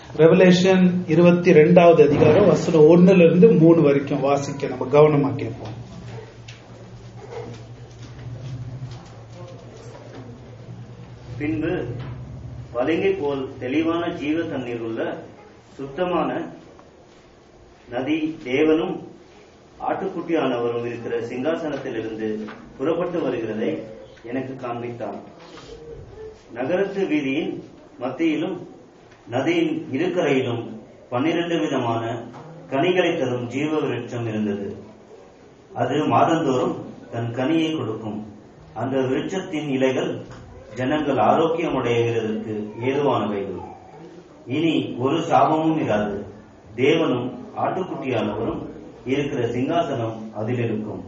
Revelation இருபத்தி ரெண்டாவது அதிகாரம் வசனம் ஒண்ணுல இருந்து மூணு வரைக்கும் வாசிக்க நம்ம கவனமா கேட்போம் பின்பு பளிங்கை போல் தெளிவான ஜீவ தண்ணீர் உள்ள சுத்தமான நதி தேவனும் ஆட்டுக்குட்டியானவரும் இருக்கிற சிங்காசனத்திலிருந்து புறப்பட்டு வருகிறதை எனக்கு காண்பித்தான் நகரத்து வீதியின் மத்தியிலும் நதியின் இருக்கரையிலும் பன்னிரண்டு விதமான கனிகளை தரும் ஜீவ விருட்சம் இருந்தது அது மாதந்தோறும் தன் கனியை கொடுக்கும் அந்த விருட்சத்தின் இலைகள் ஜனங்கள் ஆரோக்கியமடைகிறதற்கு ஏதுவானவைகள் இனி ஒரு சாபமும் இராது தேவனும் ஆட்டுக்குட்டியானவரும் இருக்கிற சிங்காசனம் அதில் இருக்கும்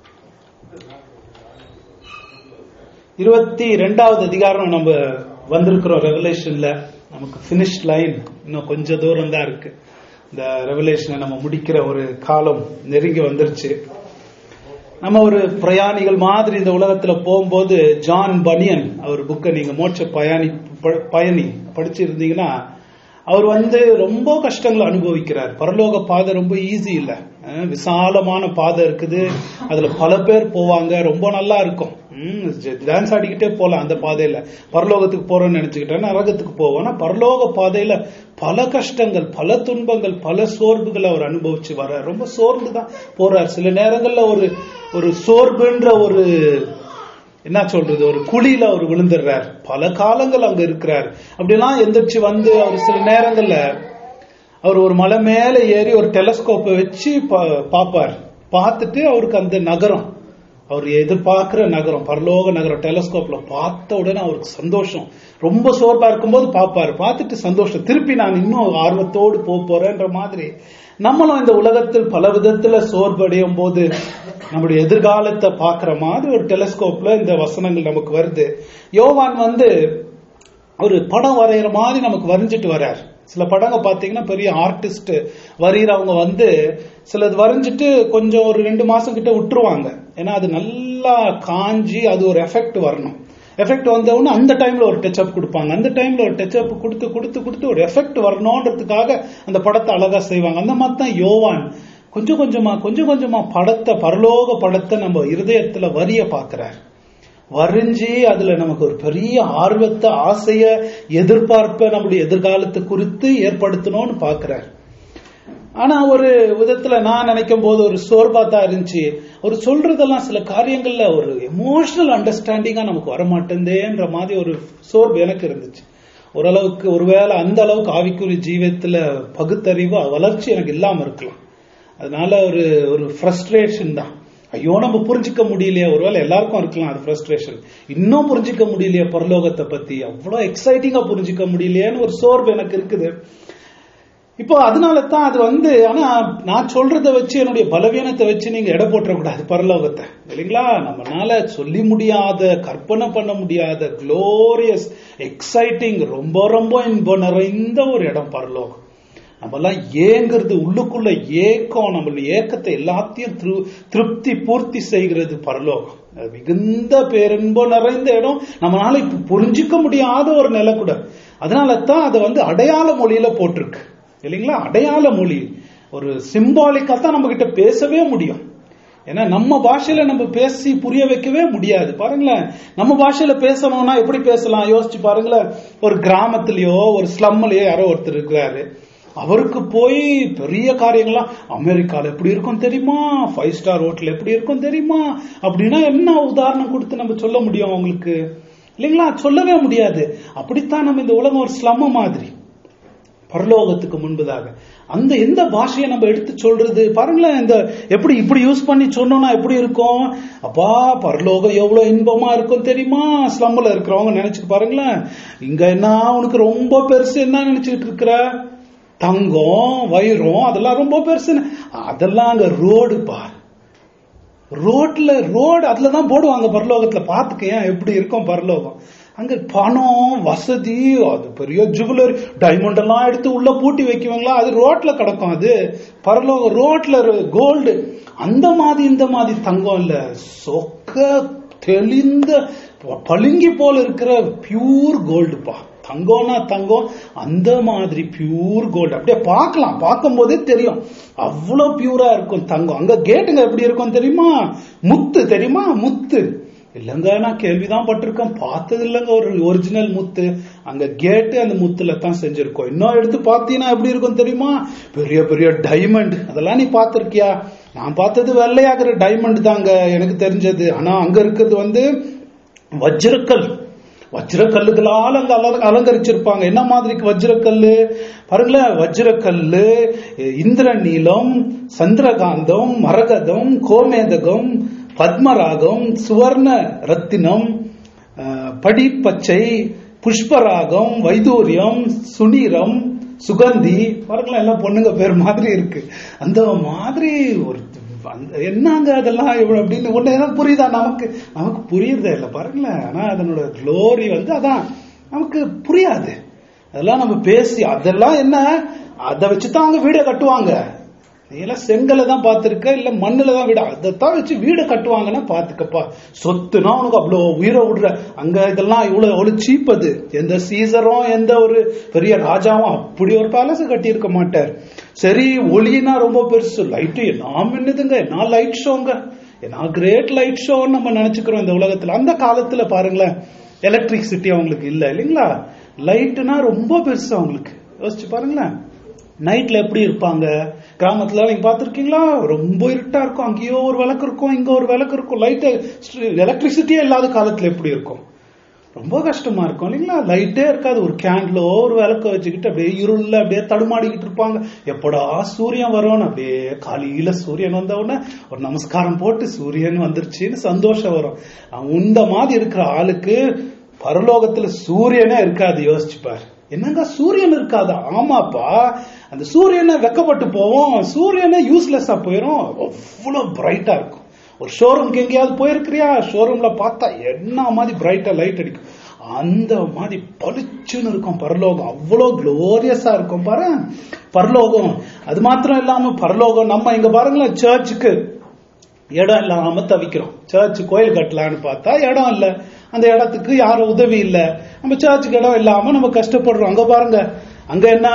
இருபத்தி ரெண்டாவது அதிகாரம் நம்ம வந்திருக்கிறோம் ரெவலேஷன்ல நமக்கு பினிஷ் லைன் இன்னும் கொஞ்ச தூரம் தான் இருக்கு இந்த ரெவலேஷனை நம்ம முடிக்கிற ஒரு காலம் நெருங்கி வந்துருச்சு நம்ம ஒரு பிரயாணிகள் மாதிரி இந்த உலகத்துல போகும்போது ஜான் பனியன் அவர் புக்கை நீங்க மோட்ச பயணி ப- பயணி படிச்சிருந்தீங்கன்னா அவர் வந்து ரொம்ப கஷ்டங்களை அனுபவிக்கிறார் பரலோக பாதை ரொம்ப ஈஸி இல்ல அஹ் விசாலமான பாதை இருக்குது அதுல பல பேர் போவாங்க ரொம்ப நல்லா இருக்கும் டான்ஸ் ஆடிக்கிட்டே போலாம் அந்த பாதையில பரலோகத்துக்கு போறோம்னு நினைச்சுக்கிட்டேன் நரகத்துக்கு போவோம் ஆனா பரலோக பாதையில பல கஷ்டங்கள் பல துன்பங்கள் பல சோர்வுகளை அவர் அனுபவிச்சு வர ரொம்ப சோர்ந்து தான் போறார் சில நேரங்கள்ல ஒரு ஒரு சோர்வுன்ற ஒரு என்ன சொல்றது ஒரு குழியில அவர் விழுந்துடுறார் பல காலங்கள் அங்க இருக்கிறார் அப்படிலாம் எந்திரிச்சு வந்து அவர் சில நேரங்கள்ல அவர் ஒரு மலை மேல ஏறி ஒரு டெலஸ்கோப்பை வச்சு பா- பார்ப்பார் பார்த்துட்டு அவருக்கு அந்த நகரம் அவர் எதிர்பார்க்கிற நகரம் பரலோக நகரம் டெலஸ்கோப்ல பார்த்த உடனே அவருக்கு சந்தோஷம் ரொம்ப சோர்வா இருக்கும்போது பார்ப்பாரு பார்த்துட்டு சந்தோஷம் திருப்பி நான் இன்னும் ஆர்வத்தோடு போக போறேன்ற மாதிரி நம்மளும் இந்த உலகத்தில் பல விதத்துல சோர்வடையும் போது நம்முடைய எதிர்காலத்தை பார்க்கிற மாதிரி ஒரு டெலஸ்கோப்ல இந்த வசனங்கள் நமக்கு வருது யோவான் வந்து ஒரு படம் வரைகிற மாதிரி நமக்கு வரைஞ்சிட்டு வர்றார் சில படங்க பாத்தீங்கன்னா பெரிய ஆர்டிஸ்ட் வரைகிறவங்க வந்து சிலது வரைஞ்சிட்டு கொஞ்சம் ஒரு ரெண்டு மாசம் கிட்ட விட்டுருவாங்க ஏன்னா அது நல்லா காஞ்சி அது ஒரு எஃபெக்ட் வரணும் எஃபெக்ட் வந்த உடனே அந்த டைம்ல ஒரு டச்சப் கொடுப்பாங்க அந்த டைம்ல ஒரு டச்சப் கொடுத்து கொடுத்து கொடுத்து ஒரு எஃபெக்ட் வரணுன்றதுக்காக அந்த படத்தை அழகா செய்வாங்க அந்த மாதிரி தான் யோவான் கொஞ்சம் கொஞ்சமா கொஞ்சம் கொஞ்சமா படத்தை பரலோக படத்தை நம்ம இருதயத்துல வரிய பாக்குறார் வரைஞ்சி அதுல நமக்கு ஒரு பெரிய ஆர்வத்தை ஆசைய எதிர்பார்ப்ப நம்முடைய எதிர்காலத்தை குறித்து ஏற்படுத்தணும்னு பாக்குறார் ஆனா ஒரு விதத்துல நான் நினைக்கும் போது ஒரு சோர்வா தான் இருந்துச்சு ஒரு சொல்றதெல்லாம் சில காரியங்கள்ல ஒரு எமோஷனல் அண்டர்ஸ்டாண்டிங்கா நமக்கு வரமாட்டேந்தேன்ற மாதிரி ஒரு சோர்வு எனக்கு இருந்துச்சு ஓரளவுக்கு ஒருவேளை அந்த அளவுக்கு ஆவிக்குரிய ஜீவத்துல பகுத்தறிவு வளர்ச்சி எனக்கு இல்லாம இருக்கலாம் அதனால ஒரு ஒரு ஃப்ரஸ்ட்ரேஷன் தான் ஐயோ நம்ம புரிஞ்சுக்க முடியலையே ஒருவேளை எல்லாருக்கும் இருக்கலாம் அது ஃப்ரஸ்ட்ரேஷன் இன்னும் புரிஞ்சுக்க முடியலையே பரலோகத்தை பத்தி அவ்வளவு எக்ஸைட்டிங்கா புரிஞ்சுக்க முடியலையேன்னு ஒரு சோர்வு எனக்கு இருக்குது இப்போ அதனால தான் அது வந்து ஆனா நான் சொல்றத வச்சு என்னுடைய பலவீனத்தை வச்சு நீங்க எடை போட்டுறக்கூடாது பரலோகத்தை இல்லைங்களா நம்மனால சொல்லி முடியாத கற்பனை பண்ண முடியாத குளோரியஸ் எக்ஸைட்டிங் ரொம்ப ரொம்ப இன்பம் நிறைந்த ஒரு இடம் பரலோகம் நம்மெல்லாம் ஏங்குறது உள்ளுக்குள்ள ஏக்கம் நம்மளுடைய ஏக்கத்தை எல்லாத்தையும் திரு- திருப்தி பூர்த்தி செய்கிறது பரலோகம் அது மிகுந்த பேரின்பம் நிறைந்த இடம் நம்மளால இப்ப புரிஞ்சுக்க முடியாத ஒரு நிலை கூட அதனால தான் அதை வந்து அடையாள மொழியில போட்டிருக்கு இல்லைங்களா அடையாள மொழி ஒரு சிம்பாலிக்கா தான் நம்ம கிட்ட பேசவே முடியும் ஏன்னா நம்ம பாஷையில நம்ம பேசி புரிய வைக்கவே முடியாது பாருங்களேன் நம்ம பாஷையில பேசணும்னா எப்படி பேசலாம் யோசிச்சு பாருங்களேன் ஒரு கிராமத்திலயோ ஒரு ஸ்லம்லயோ யாரோ ஒருத்தர் இருக்கிறாரு அவருக்கு போய் பெரிய காரியங்கள்லாம் அமெரிக்கால எப்படி இருக்கும் தெரியுமா ஃபைவ் ஸ்டார் ஹோட்டல் எப்படி இருக்கும் தெரியுமா அப்படின்னா என்ன உதாரணம் கொடுத்து நம்ம சொல்ல முடியும் அவங்களுக்கு இல்லைங்களா சொல்லவே முடியாது அப்படித்தான் நம்ம இந்த உலகம் ஒரு ஸ்லம்ம மாதிரி பரலோகத்துக்கு முன்பதாக அந்த எந்த பாஷையை நம்ம எடுத்து சொல்றது பாருங்களேன் இந்த எப்படி இப்படி யூஸ் பண்ணி சொன்னோம்னா எப்படி இருக்கும் அப்பா பரலோகம் எவ்வளவு இன்பமா இருக்கும் தெரியுமா ஸ்லம்ல இருக்கிறவங்க நினைச்சுட்டு பாருங்களேன் இங்க என்ன உனக்கு ரொம்ப பெருசு என்ன நினைச்சுக்கிட்டு இருக்கிற தங்கம் வைரம் அதெல்லாம் ரொம்ப பெருசு அதெல்லாம் அங்க ரோடு பார் ரோட்ல ரோடு அதுல தான் போடுவாங்க பரலோகத்துல பாத்துக்க ஏன் எப்படி இருக்கும் பரலோகம் அங்க பணம் வசதி அது பெரிய ஜுவல்லரி டைமண்ட் எல்லாம் எடுத்து உள்ள பூட்டி வைக்குவாங்களா அது ரோட்ல கிடக்கும் அது பரலோகம் ரோட்ல கோல்டு அந்த மாதிரி இந்த மாதிரி தங்கம் இல்ல சொக்க தெளிந்த ப- பளிங்கி போல இருக்கிற பியூர் கோல்டுப்பா தங்கம்னா தங்கம் அந்த மாதிரி பியூர் கோல்டு அப்படியே பார்க்கலாம் பார்க்கும் போதே தெரியும் அவ்வளவு பியூரா இருக்கும் தங்கம் அங்க கேட்டுங்க எப்படி இருக்கும் தெரியுமா முத்து தெரியுமா முத்து இல்லைங்க நான் கேள்விதான் பட்டிருக்கேன் பார்த்தது இல்லைங்க ஒரு ஒரிஜினல் முத்து அங்க கேட்டு அந்த முத்துல தான் செஞ்சிருக்கோம் இன்னும் எடுத்து பார்த்தீங்கன்னா எப்படி இருக்கும் தெரியுமா பெரிய பெரிய டைமண்ட் அதெல்லாம் நீ பார்த்திருக்கியா நான் பார்த்தது வெள்ளையாகிற டைமண்ட் தாங்க எனக்கு தெரிஞ்சது ஆனா அங்க இருக்கிறது வந்து வஜ்ரக்கல் வஜ்ரக்கல்லுகளால் அங்க அல- அலங்கரிச்சிருப்பாங்க என்ன மாதிரி வஜ்ரக்கல்லு பாருங்களேன் வஜ்ரக்கல்லு இந்திர நீலம் சந்திரகாந்தம் மரகதம் கோமேதகம் பத்மராகம் சுவர்ண ரத்தினம் அஹ், படிப்பச்சை புஷ்பராகம் வைதூரியம் சுனீரம் சுகந்தி பாருங்களேன் எல்லாம் பொண்ணுங்க பேர் மாதிரி இருக்கு அந்த மாதிரி ஒரு அந்த- என்னங்க அதெல்லாம் இவ்வளவு அப்படின்னு ஒண்ணு எனக்கு புரியுதா நமக்கு நமக்கு புரியுறதே இல்லை பாருங்களேன் ஆனா அதனோட க்ளோரி வந்து அதான் நமக்கு புரியாது அதெல்லாம் நம்ம பேசி அதெல்லாம் என்ன அதை வச்சுதான் அவங்க வீடை கட்டுவாங்க நீ எல்லாம் செங்கலை தான் பார்த்திருக்க இல்ல மண்ணுல தான் வீடு அதைத்தான் வச்சு வீடை கட்டுவாங்கன்னா பாத்துக்கப்பா சொத்துனா உனக்கு அவ்வளவு உயிரை விடுற அங்க இதெல்லாம் இவ்வளவு எவ்வளவு சீப் அது எந்த சீசரும் எந்த ஒரு பெரிய ராஜாவும் அப்படி ஒரு பேலஸ் கட்டி இருக்க மாட்டார் சரி ஒளினா ரொம்ப பெருசு லைட்டு என்ன மின்னுதுங்க என்ன லைட் ஷோங்க என்ன கிரேட் லைட் ஷோன்னு நம்ம நினைச்சுக்கிறோம் இந்த உலகத்துல அந்த காலத்துல பாருங்களேன் எலக்ட்ரிசிட்டி அவங்களுக்கு இல்ல இல்லைங்களா லைட்டுனா ரொம்ப பெருசு அவங்களுக்கு யோசிச்சு பாருங்களேன் நைட்ல எப்படி இருப்பாங்க கிராமத்துல நீங்க பாத்திருக்கீங்களா ரொம்ப இருட்டா இருக்கும் அங்கேயோ ஒரு விளக்கு இருக்கும் இங்க ஒரு விளக்கு இருக்கும் லைட் எலக்ட்ரிசிட்டியே இல்லாத காலத்துல எப்படி இருக்கும் ரொம்ப கஷ்டமா இருக்கும் இல்லைங்களா லைட்டே இருக்காது ஒரு கேண்ட்லோ ஒரு விளக்க வச்சுக்கிட்டு அப்படியே இருள்ல அப்படியே தடுமாடிக்கிட்டு இருப்பாங்க எப்படா சூரியன் வரும்னு அப்படியே காலையில சூரியன் வந்த உடனே ஒரு நமஸ்காரம் போட்டு சூரியன் வந்துருச்சுன்னு சந்தோஷம் வரும் அந்த மாதிரி இருக்கிற ஆளுக்கு பரலோகத்துல சூரியனே இருக்காது யோசிச்சு பாரு என்னங்க சூரியன் இருக்காதா ஆமாப்பா அந்த சூரியனை வெக்கப்பட்டு போவோம் சூரியனே யூஸ்லெஸ்ஸா போயிடும் அவ்வளவு பிரைட்டா இருக்கும் ஒரு ஷோரூம்க்கு எங்கேயாவது போயிருக்கிறியா ஷோரூம்ல பார்த்தா என்ன மாதிரி பிரைட்டா லைட் அடிக்கும் அந்த மாதிரி பளிச்சுன்னு இருக்கும் பரலோகம் அவ்வளவு குளோரியஸா இருக்கும் பாரு பரலோகம் அது மாத்திரம் இல்லாம பரலோகம் நம்ம இங்க பாருங்களேன் சர்ச்சுக்கு இடம் இல்லாம தவிக்கிறோம் சர்ச் கோயில் கட்டலான்னு பார்த்தா இடம் இல்ல அந்த இடத்துக்கு யாரும் உதவி இல்ல நம்ம சர்ச்சுக்கு இடம் இல்லாம நம்ம கஷ்டப்படுறோம் அங்க பாருங்க அங்க என்ன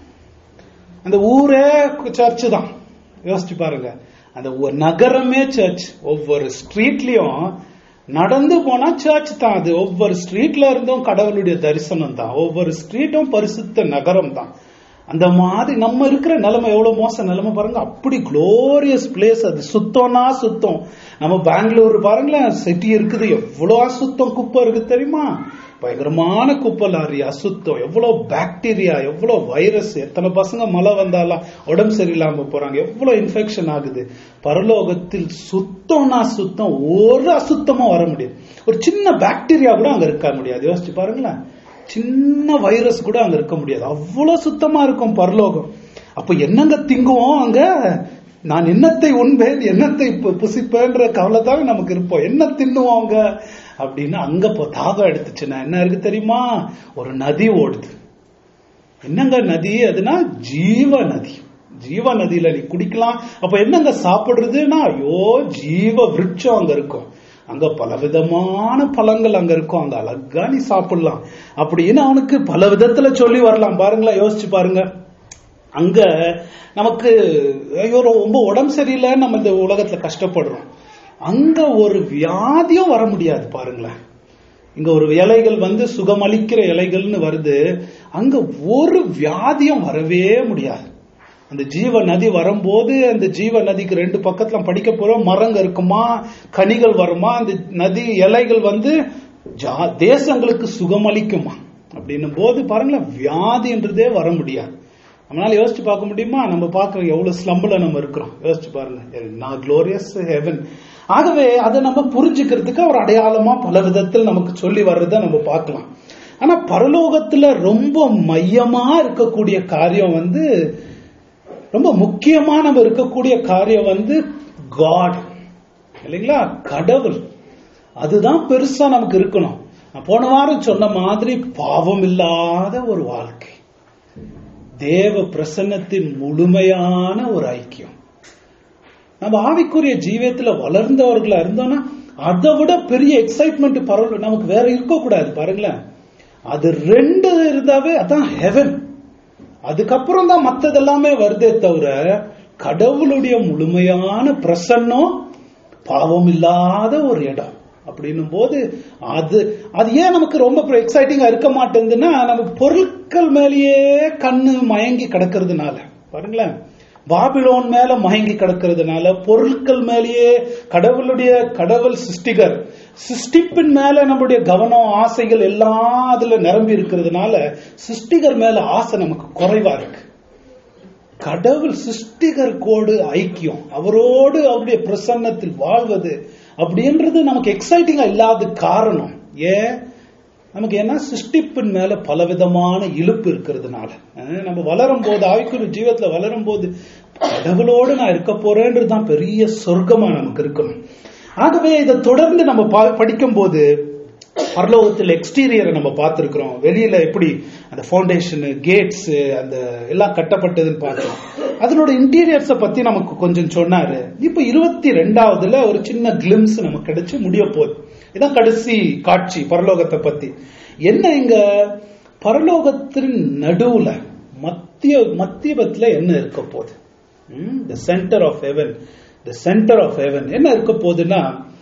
அந்த ஊரே சர்ச் தான் யோசிச்சு பாருங்க அந்த ஒரு நகரமே சர்ச் ஒவ்வொரு ஸ்ட்ரீட்லயும் நடந்து போனா சர்ச் தான் அது ஒவ்வொரு ஸ்ட்ரீட்ல இருந்தும் கடவுளுடைய தரிசனம் தான் ஒவ்வொரு ஸ்ட்ரீட்டும் பரிசுத்த நகரம் தான் அந்த மாதிரி நம்ம இருக்கிற நிலைமை எவ்வளவு மோச நிலைமை பாருங்க அப்படி குளோரியஸ் பிளேஸ் அது சுத்தம்னா சுத்தம் நம்ம பெங்களூர் பாருங்களேன் சிட்டி இருக்குது எவ்வளவு அசுத்தம் குப்பை இருக்கு தெரியுமா பயங்கரமான குப்பை லாரி அசுத்தம் எவ்வளவு பாக்டீரியா எவ்வளவு வைரஸ் எத்தனை பசங்க மழை வந்தாலும் உடம்பு சரியில்லாம போறாங்க எவ்வளவு இன்ஃபெக்ஷன் ஆகுது பரலோகத்தில் சுத்தம்னா சுத்தம் ஒரு அசுத்தமும் வர முடியாது ஒரு சின்ன பாக்டீரியா கூட அங்க இருக்க முடியாது யோசிச்சு பாருங்களேன் சின்ன வைரஸ் கூட அங்க இருக்க முடியாது அவ்வளவு சுத்தமா இருக்கும் பரலோகம் அப்ப என்னங்க திங்குவோம் அங்க நான் என்னத்தை உண்பேன் என்னத்தை பு- புசிப்பேன்ற கவலை தானே நமக்கு இருப்போம் என்ன தின்னுவோம் அங்க அப்படின்னு அங்க போ தாகம் எடுத்துச்சுன்னா என்ன இருக்கு தெரியுமா ஒரு நதி ஓடுது என்னங்க நதி அதுனா ஜீவ நதி ஜீவ நதியில நீ குடிக்கலாம் அப்ப என்னங்க சாப்பிடுறதுன்னா ஐயோ ஜீவ விருட்சம் அங்க இருக்கும் அங்க பலவிதமான பழங்கள் அங்க இருக்கும் அங்க அழகா நீ சாப்பிடலாம் அப்படின்னு அவனுக்கு பல விதத்துல சொல்லி வரலாம் பாருங்களேன் யோசிச்சு பாருங்க அங்க நமக்கு ஐயோ ரொம்ப உடம்பு சரியில்லை நம்ம இந்த உலகத்துல கஷ்டப்படுறோம் அங்க ஒரு வியாதியும் வர முடியாது பாருங்களேன் இங்க ஒரு இலைகள் வந்து சுகமளிக்கிற இலைகள்னு வருது அங்க ஒரு வியாதியும் வரவே முடியாது அந்த ஜீவ நதி வரும்போது அந்த ஜீவ நதிக்கு ரெண்டு பக்கத்துல படிக்க போறோம் மரங்க இருக்குமா கனிகள் வருமா அந்த நதி இலைகள் வந்து ஜா- தேசங்களுக்கு சுகமளிக்குமா அப்படின்னும் போது பாருங்களேன் வியாதின்றதே வர முடியாது நம்மளால யோசிச்சு பார்க்க முடியுமா நம்ம பார்க்க எவ்வளவு ஸ்லம்பில் நம்ம இருக்கிறோம் யோசிச்சு பாருங்க நான் குளோரியஸ் ஹெவன் ஆகவே அதை நம்ம புரிஞ்சுக்கிறதுக்கு ஒரு அடையாளமா பல விதத்தில் நமக்கு சொல்லி வர்றதை நம்ம பார்க்கலாம் ஆனா பரலோகத்துல ரொம்ப மையமா இருக்கக்கூடிய காரியம் வந்து ரொம்ப முக்கியமா நம்ம இருக்கக்கூடிய காரியம் வந்து காட் இல்லைங்களா கடவுள் அதுதான் பெருசா நமக்கு இருக்கணும் நான் போன வாரம் சொன்ன மாதிரி பாவம் இல்லாத ஒரு வாழ்க்கை தேவ பிரசன்னத்தின் முழுமையான ஒரு ஐக்கியம் நம்ம ஆவிக்குரிய ஜீவியத்துல வளர்ந்தவர்களா இருந்தோம்னா அதை விட பெரிய எக்ஸைட்மெண்ட் பரவ நமக்கு வேற இருக்கக்கூடாது பாருங்களேன் அது ரெண்டு இருந்தாவே அதான் ஹெவன் அதுக்கப்புறம் தான் மத்தது எல்லாமே வருதே தவிர கடவுளுடைய முழுமையான பிரசன்னம் பாவம் இல்லாத ஒரு இடம் அப்படின்னும் போது அது அது ஏன் நமக்கு ரொம்ப எக்ஸைட்டிங்கா இருக்க மாட்டேங்குதுன்னா நமக்கு பொருட்கள் மேலேயே கண்ணு மயங்கி கிடக்கிறதுனால பாருங்களேன் பாபிலோன் மேல மயங்கி கிடக்கிறதுனால பொருட்கள் மேலேயே கடவுளுடைய கடவுள் சிருஷ்டிகர் சிருஷ்டிப்பின் மேல நம்முடைய கவனம் ஆசைகள் எல்லாம் அதுல நிரம்பி இருக்கிறதுனால சிருஷ்டிகர் மேல ஆசை நமக்கு குறைவா இருக்கு கடவுள் சிருஷ்டிகர் கோடு ஐக்கியம் அவரோடு அவருடைய பிரசன்னத்தில் வாழ்வது அப்படின்றது நமக்கு எக்ஸைட்டிங்கா இல்லாத காரணம் ஏன் நமக்கு என்ன சிருஷ்டிப்பின் மேல பலவிதமான இழுப்பு இருக்கிறதுனால அஹ் நம்ம வளரும் போது ஆய்க்குரிய ஜீவத்துல வளரும் போது கடவுளோடு நான் இருக்க போறேன்றது தான் பெரிய சொர்க்கமா நமக்கு இருக்கணும் ஆகவே இதை தொடர்ந்து நம்ம பா- படிக்கும் போது பரலோகத்தில் எக்ஸ்டீரியரை நம்ம பார்த்திருக்கிறோம் வெளியில எப்படி அந்த ஃபவுண்டேஷன் கேட்ஸ் அந்த எல்லாம் கட்டப்பட்டதுன்னு பார்த்தோம் அதனோட இன்டீரியர்ஸ பத்தி நமக்கு கொஞ்சம் சொன்னாரு இப்ப இருபத்தி ரெண்டாவதுல ஒரு சின்ன கிளிம்ஸ் நமக்கு கிடைச்சு முடிய போகுது இதான் கடைசி காட்சி பரலோகத்தை பத்தி என்ன இங்க பரலோகத்தின் நடுவுல மத்திய மத்தியபத்துல என்ன இருக்க போகுது the centre of heaven the centre of heaven என்ன இருக்க போகுதுன்னா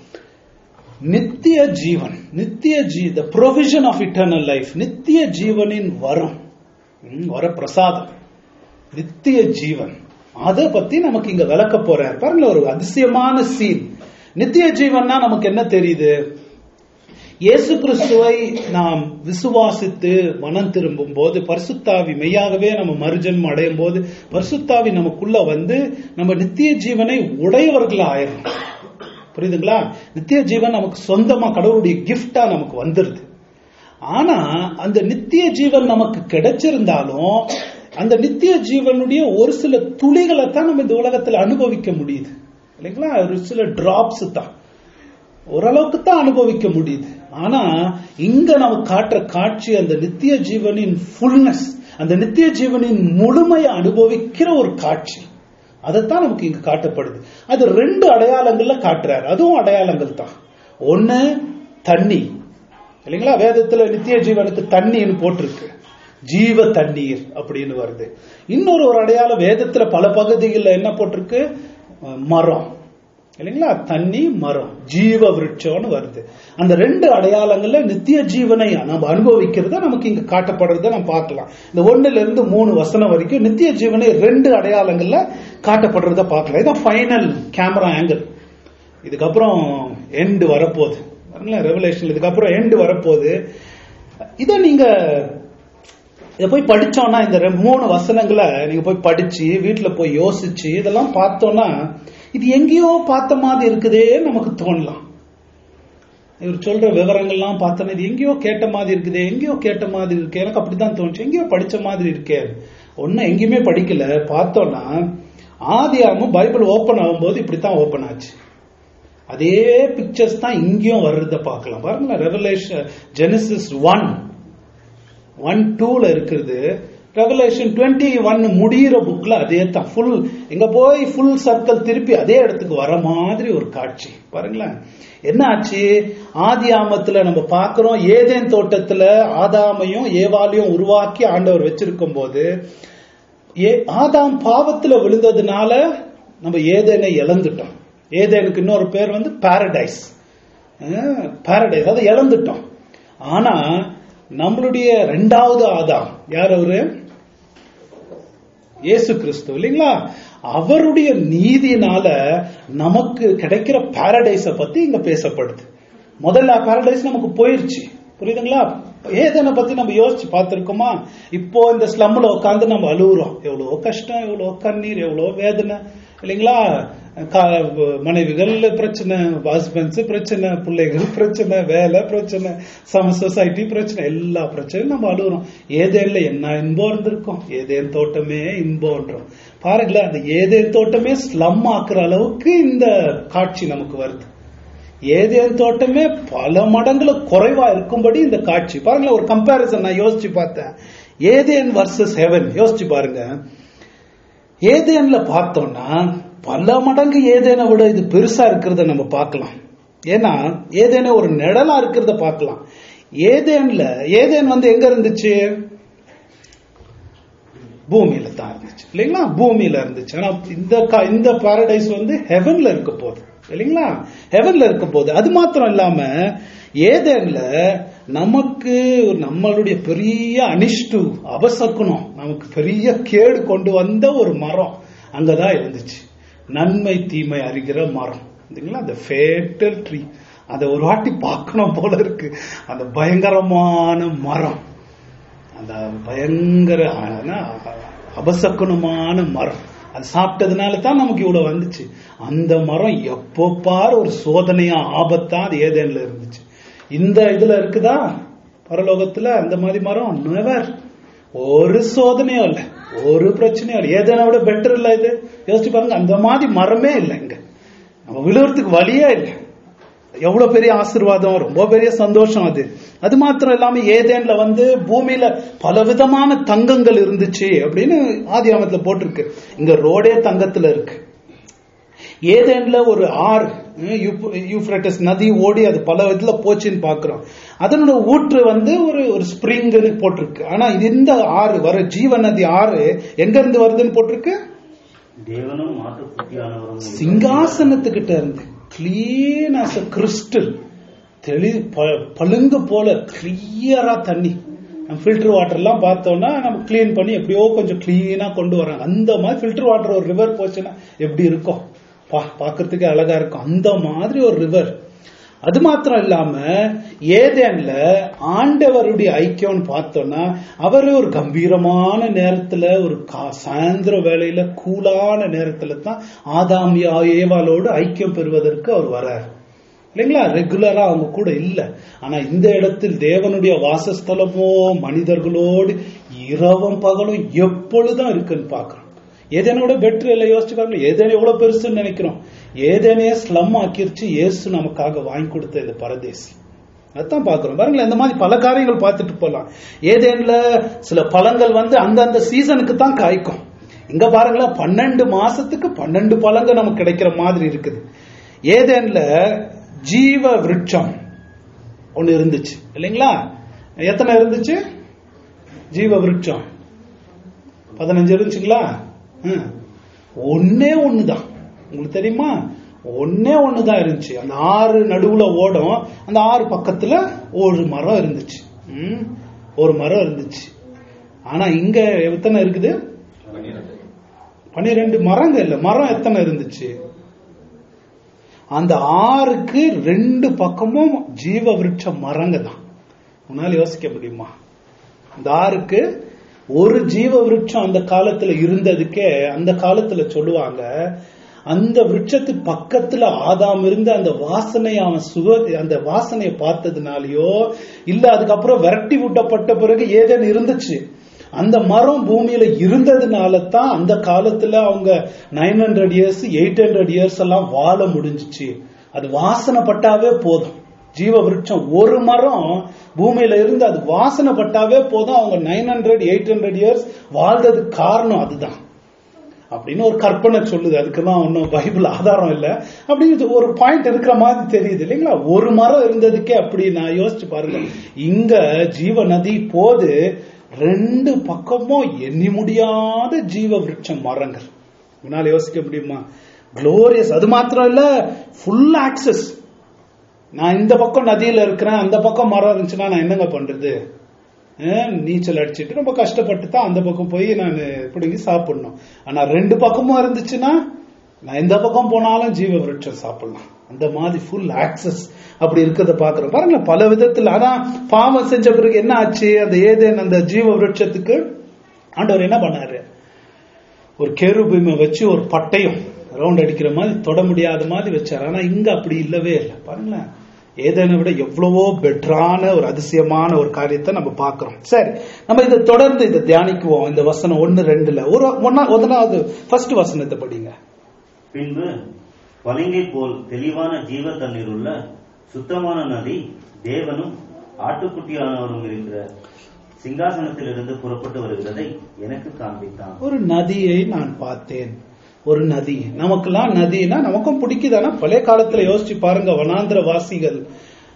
நித்திய ஜீவன் நித்திய ஜீ the provision of eternal life நித்திய ஜீவனின் வரம் ம், வர பிரசாதம் நித்திய ஜீவன் அதை பத்தி நமக்கு இங்க விளக்க போறார் பாருங்க ஒரு அதிசயமான சீன் நித்திய ஜீவன்னா நமக்கு என்ன தெரியுது இயேசு கிறிஸ்துவை நாம் விசுவாசித்து மனம் திரும்பும் போது பரிசுத்தாவி மெய்யாகவே நம்ம மறுஜன்மம் அடையும் போது பரிசுத்தாவி நமக்குள்ள வந்து நம்ம நித்திய ஜீவனை உடையவர்கள் ஆயிரும் புரியுதுங்களா நித்திய ஜீவன் நமக்கு சொந்தமா கடவுளுடைய கிஃப்டா நமக்கு வந்துருது ஆனா அந்த நித்திய ஜீவன் நமக்கு கிடைச்சிருந்தாலும் அந்த நித்திய ஜீவனுடைய ஒரு சில துளிகளை தான் நம்ம இந்த உலகத்துல அனுபவிக்க முடியுது இல்லைங்களா ஒரு சில டிராப்ஸ் தான் ஓரளவுக்கு தான் அனுபவிக்க முடியுது ஆனா இங்க நமக்கு காட்டுற காட்சி அந்த நித்திய ஜீவனின் ஃபுல்னஸ் அந்த நித்திய ஜீவனின் முழுமையை அனுபவிக்கிற ஒரு காட்சி அதைத்தான் நமக்கு இங்க காட்டப்படுது அது ரெண்டு அடையாளங்கள்ல காட்டுறாரு அதுவும் அடையாளங்கள் தான் ஒண்ணு தண்ணி இல்லைங்களா வேதத்துல நித்திய ஜீவனுக்கு தண்ணின்னு போட்டிருக்கு ஜீவ தண்ணீர் அப்படின்னு வருது இன்னொரு ஒரு அடையாளம் வேதத்துல பல பகுதிகளில் என்ன போட்டிருக்கு அஹ் மரம் இல்லைங்களா தண்ணி மரம் ஜீவ விருட்சம்னு வருது அந்த ரெண்டு அடையாளங்கள்ல நித்திய ஜீவனை நம்ம அனுபவிக்கிறத நமக்கு இங்க காட்டப்படுறத நம்ம பார்க்கலாம் இந்த ஒண்ணுல இருந்து மூணு வசனம் வரைக்கும் நித்திய ஜீவனை ரெண்டு அடையாளங்கள்ல காட்டப்படுறத பார்க்கலாம் இதான் ஃபைனல் கேமரா ஆங்கிள் இதுக்கப்புறம் எண்டு வரப்போகுது ரெவலேஷன் இதுக்கப்புறம் எண்டு வரப்போகுது இதை நீங்க இதை போய் படிச்சோம்னா இந்த ரெ- மூணு வசனங்களை நீங்க போய் படிச்சு வீட்டுல போய் யோசிச்சு இதெல்லாம் பார்த்தோம்னா இது எங்கேயோ பார்த்த மாதிரி இருக்குதே நமக்கு தோணலாம் இவர் சொல்ற விவரங்கள்லாம் பார்த்தோன்னா இது எங்கேயோ கேட்ட மாதிரி இருக்குதே எங்கேயோ கேட்ட மாதிரி இருக்கு எனக்கு அப்படித்தான் தோணுச்சு எங்கேயோ படிச்ச மாதிரி இருக்கே ஒன்னும் எங்கேயுமே படிக்கல பார்த்தோம்னா ஆதியாமும் பைபிள் ஓபன் ஆகும்போது இப்படித்தான் ஓபன் ஆச்சு அதே பிக்சர்ஸ் தான் இங்கேயும் வர்றத பார்க்கலாம் பாருங்களேன் ரெவலேஷன் ஜெனசிஸ் ஒன் ஒன் டூல இருக்குது ரெவலேஷன் டுவெண்ட்டி ஒன் முடியிற புக்ல அதே தான் ஃபுல் இங்க போய் ஃபுல் சர்க்கிள் திருப்பி அதே இடத்துக்கு வர மாதிரி ஒரு காட்சி பாருங்களேன் என்ன ஆச்சு ஆதி ஆமத்துல நம்ம பார்க்கிறோம் ஏதேன் தோட்டத்துல ஆதாமையும் ஏவாலையும் உருவாக்கி ஆண்டவர் வச்சிருக்கும் போது ஏ- ஆதாம் பாவத்துல விழுந்ததுனால நம்ம ஏதேனை இழந்துட்டோம் ஏதேனுக்கு இன்னொரு பேர் வந்து பாரடைஸ் பாரடைஸ் அதை இழந்துட்டோம் ஆனா நம்மளுடைய ரெண்டாவது ஆதாம் யார் அவரு இயேசு கிறிஸ்து இல்லைங்களா அவருடைய நீதியினால நமக்கு கிடைக்கிற பாரடைஸ பத்தி இங்க பேசப்படுது முதல்ல பாரடைஸ் நமக்கு போயிருச்சு புரியுதுங்களா ஏதனை பத்தி நம்ம யோசிச்சு பார்த்திருக்கோமா இப்போ இந்த ஸ்லம்ல உட்காந்து நம்ம அழுகுறோம் எவ்வளவு கஷ்டம் எவ்வளவு கண்ணீர் எவ்வளவு வேதனை இல்லைங்களா கா- மனைவிகள் பிரச்சனை ஹஸ்பண்ட்ஸ் பிரச்சனை பிள்ளைகள் பிரச்சனை வேலை பிரச்சனை சம சொசைட்டி பிரச்சனை எல்லா பிரச்சனையும் நம்ம அழுகுறோம் ஏதேன்ல என்ன இன்பம் இருந்திருக்கும் ஏதேன் தோட்டமே இன்பம்ன்றோம் பாருங்களேன் அந்த ஏதேன் தோட்டமே ஸ்லம் ஆக்குற அளவுக்கு இந்த காட்சி நமக்கு வருது ஏதேன் தோட்டமே பல மடங்குல குறைவா இருக்கும்படி இந்த காட்சி பாருங்களேன் ஒரு கம்பேரிசன் நான் யோசிச்சு பார்த்தேன் ஏதேன் வர்சஸ் ஹெவன் யோசிச்சு பாருங்க ஏதேன்ல பார்த்தோம்னா பல மடங்கு ஏதேனை விட இது பெருசா இருக்கிறத நம்ம பார்க்கலாம் ஏன்னா ஏதேனே ஒரு நிழலா இருக்கிறத பார்க்கலாம் ஏதேன்ல ஏதேன் வந்து எங்க இருந்துச்சு பூமியில தான் இருந்துச்சு இல்லைங்களா பூமியில இருந்துச்சு ஆனா இந்த கா- இந்த பாரடைஸ் வந்து ஹெவன்ல இருக்க போகுது இல்லைங்களா ஹெவன்ல இருக்க போகுது அது மாத்திரம் இல்லாம ஏதேன்ல நமக்கு நம்மளுடைய பெரிய அனிஷ்டு அபசக்குனம் நமக்கு பெரிய கேடு கொண்டு வந்த ஒரு மரம் அங்கதான் இருந்துச்சு நன்மை தீமை அறிகிற மரம் இல்லைங்களா அந்த ஃபேட்டல் ட்ரீ அதை ஒரு வாட்டி பார்க்கணும் போல இருக்கு அந்த பயங்கரமான மரம் அந்த பயங்கர ஆனா, அபசக்குனமான மரம் அது சாப்பிட்டதுனால தான் நமக்கு இவ்வளவு வந்துச்சு அந்த மரம் எப்போ பாரு ஒரு சோதனையா ஆபத்தா அது ஏதேன்ல இருந்துச்சு இந்த இதுல இருக்குதா பரலோகத்துல அந்த மாதிரி மரம் நெவர் ஒரு சோதனையும் இல்ல ஒரு பிரச்சனையும் இல்லை ஏதேனை விட பெட்டர் இல்ல இது யோசிச்சு பாருங்க அந்த மாதிரி மரமே இல்லை இங்க நம்ம விழுறதுக்கு வழியே இல்லை எவ்வளவு பெரிய ஆசீர்வாதம் ரொம்ப பெரிய சந்தோஷம் அது அது மாத்திரம் இல்லாம ஏதேன்ல வந்து பூமியில பலவிதமான தங்கங்கள் இருந்துச்சு அப்படின்னு ஆதி ஆமத்துல போட்டிருக்கு இங்க ரோடே தங்கத்துல இருக்கு ஏதேன்ல ஒரு ஆறு யூப்ரட்டஸ் நதி ஓடி அது பல விதத்துல போச்சுன்னு பாக்குறோம் அதனோட ஊற்று வந்து ஒரு ஒரு ஸ்ப்ரிங்னு போட்டிருக்கு ஆனா இது இந்த ஆறு வர ஜீவ நதி ஆறு எங்க இருந்து வருதுன்னு போட்டிருக்கு தேவனும் மாட்டுக்குட்டியானவரும் சிங்காசனத்துக்கிட்ட இருந்து கிளீன் ஆஸ் அ கிறிஸ்டல் தெளி ப- பளிங்கு போல கிளியரா தண்ணி நம்ம ஃபில்டர் வாட்டர் எல்லாம் பார்த்தோம்னா நம்ம க்ளீன் பண்ணி எப்படியோ கொஞ்சம் கிளீனா கொண்டு வராங்க அந்த மாதிரி ஃபில்டர் வாட்டர் ஒரு ரிவர் போச்சுன்னா எப்படி இருக்கும் பா பார்க்கறதுக்கு அழகா இருக்கும் அந்த மாதிரி ஒரு ரிவர் அது மாத்திரம் இல்லாம ஏதேன்ல ஆண்டவருடைய ஐக்கியம்னு பார்த்தோம்னா அவர் ஒரு கம்பீரமான நேரத்துல ஒரு கா- சாயந்தர வேளையில கூலான நேரத்துல தான் ஆதாமியா ஏவாளோடு ஐக்கியம் பெறுவதற்கு அவர் வரார் இல்லைங்களா ரெகுலரா அவங்க கூட இல்ல ஆனா இந்த இடத்தில் தேவனுடைய வாசஸ்தலமோ மனிதர்களோடு இரவும் பகலும் எப்பொழுதும் இருக்குன்னு பாக்குறோம் ஏதேனோட பெட்ரு இல்லை யோசிச்சு பாருங்க ஏதேன் எவ்வளவு பெருசுன்னு நினைக்கிறோம் ஏதேனே ஸ்லம் ஆக்கிருச்சு இயேசு நமக்காக வாங்கி கொடுத்த இந்த பரதேசி அதான் பாக்குறோம் பாருங்களேன் இந்த மாதிரி பல காரியங்கள் பார்த்துட்டு போலாம் ஏதேன்ல சில பழங்கள் வந்து அந்தந்த சீசனுக்கு தான் காய்க்கும் இங்க பாருங்களேன் பன்னெண்டு மாசத்துக்கு பன்னெண்டு பழங்கள் நமக்கு கிடைக்கிற மாதிரி இருக்குது ஏதேன்ல ஜீவ விருட்சம் ஒண்ணு இருந்துச்சு இல்லைங்களா எத்தனை இருந்துச்சு ஜீவ விருட்சம் பதினஞ்சு இருந்துச்சுங்களா ம். ஒண்ணே ஒண்ணுதான் உங்களுக்கு தெரியுமா ஒண்ணே ஒண்ணுதான் இருந்துச்சு அந்த ஆறு நடுவுல ஓடும் அந்த ஆறு பக்கத்துல ஒரு மரம் இருந்துச்சு ம். ஒரு மரம் இருந்துச்சு ஆனா இங்க எத்தனை இருக்குது பன்னிரெண்டு மரங்க இல்ல மரம் எத்தனை இருந்துச்சு அந்த ஆறுக்கு ரெண்டு பக்கமும் ஜீவ விருட்ச மரங்க தான் உன்னால யோசிக்க முடியுமா அந்த ஆறுக்கு ஒரு ஜீவ விருட்சம் அந்த காலத்துல இருந்ததுக்கே அந்த காலத்துல சொல்லுவாங்க அந்த விருட்சத்துக்கு பக்கத்துல ஆதாம் இருந்து அந்த வாசனை அவன் சுக அந்த வாசனையை பார்த்ததுனாலயோ இல்ல அதுக்கப்புறம் விரட்டி விட்டப்பட்ட பிறகு ஏதேன்னு இருந்துச்சு அந்த மரம் பூமியில இருந்ததுனால தான் அந்த காலத்துல அவங்க nine hundred years eight hundred years எல்லாம் வாழ முடிஞ்சுச்சு அது வாசனை பட்டாவே போதும் ஜீவ விருட்சம் ஒரு மரம் பூமியில இருந்து அது வாசனை பட்டாவே போதும் அவங்க nine hundred eight hundred years வாழ்றதுக்கு காரணம் அதுதான் அப்படின்னு ஒரு கற்பனை சொல்லுது அதுக்கெல்லாம் ஒன்றும் பைபிள் ஆதாரம் இல்லை அப்படின்னு ஒரு பாயிண்ட் இருக்கிற மாதிரி தெரியுது இல்லைங்களா ஒரு மரம் இருந்ததுக்கே அப்படி நான் யோசிச்சு பாருங்க இங்க ஜீவ நதி போது ரெண்டு பக்கமும் எண்ணி முடியாத ஜீவ விருட்சம் மரங்கள் உன்னால யோசிக்க முடியுமா குளோரியஸ் அது மாத்திரம் இல்ல ஃபுல் ஆக்சஸ் நான் இந்த பக்கம் நதியில இருக்கிறேன் அந்த பக்கம் மரம் இருந்துச்சுன்னா நான் என்னங்க பண்றது அஹ் நீச்சல் அடிச்சிட்டு ரொம்ப கஷ்டப்பட்டு தான் அந்த பக்கம் போய் நான் பிடுங்கி சாப்பிடணும் ஆனா ரெண்டு பக்கமும் இருந்துச்சுன்னா நான் எந்த பக்கம் போனாலும் ஜீவ விருட்சம் சாப்பிடலாம் அந்த மாதிரி ஃபுல் ஆக்சஸ் அப்படி இருக்கிறத பாக்குறோம் பாருங்க பல விதத்துல அதான் பாவம் செஞ்ச பிறகு என்ன ஆச்சு அந்த ஏதேன் அந்த ஜீவ விருட்சத்துக்கு ஆண்டவர் என்ன பண்ணாரு ஒரு கேருபீமை வச்சு ஒரு பட்டயம் ரவுண்ட் அடிக்கிற மாதிரி தொட முடியாத மாதிரி வச்சாரு ஆனா இங்க அப்படி இல்லவே இல்லை பாருங்களேன் ஏதேனை விட எவ்வளவோ பெட்டரான ஒரு அதிசயமான ஒரு காரியத்தை நம்ம பார்க்கிறோம் சரி நம்ம இதை தொடர்ந்து இதை தியானிக்குவோம் இந்த வசனம் ஒன்னு ரெண்டுல ஒரு ஒன்னா ஒன்னாவது ஃபர்ஸ்ட் வசனத்தை படிங்க பின்பு பளிங்கை போல் தெளிவான ஜீவ தண்ணீர் உள்ள சுத்தமான நதி தேவனும் ஆட்டுக்குட்டியானவரும் இருக்கிற சிங்காசனத்திலிருந்து புறப்பட்டு வருகிறதை எனக்கு காண்பித்தான் ஒரு நதியை நான் பார்த்தேன் ஒரு நதி நமக்கெல்லாம் நதினா நமக்கும் பிடிக்குதானா பழைய காலத்துல யோசிச்சு பாருங்க வனாந்திர வாசிகள்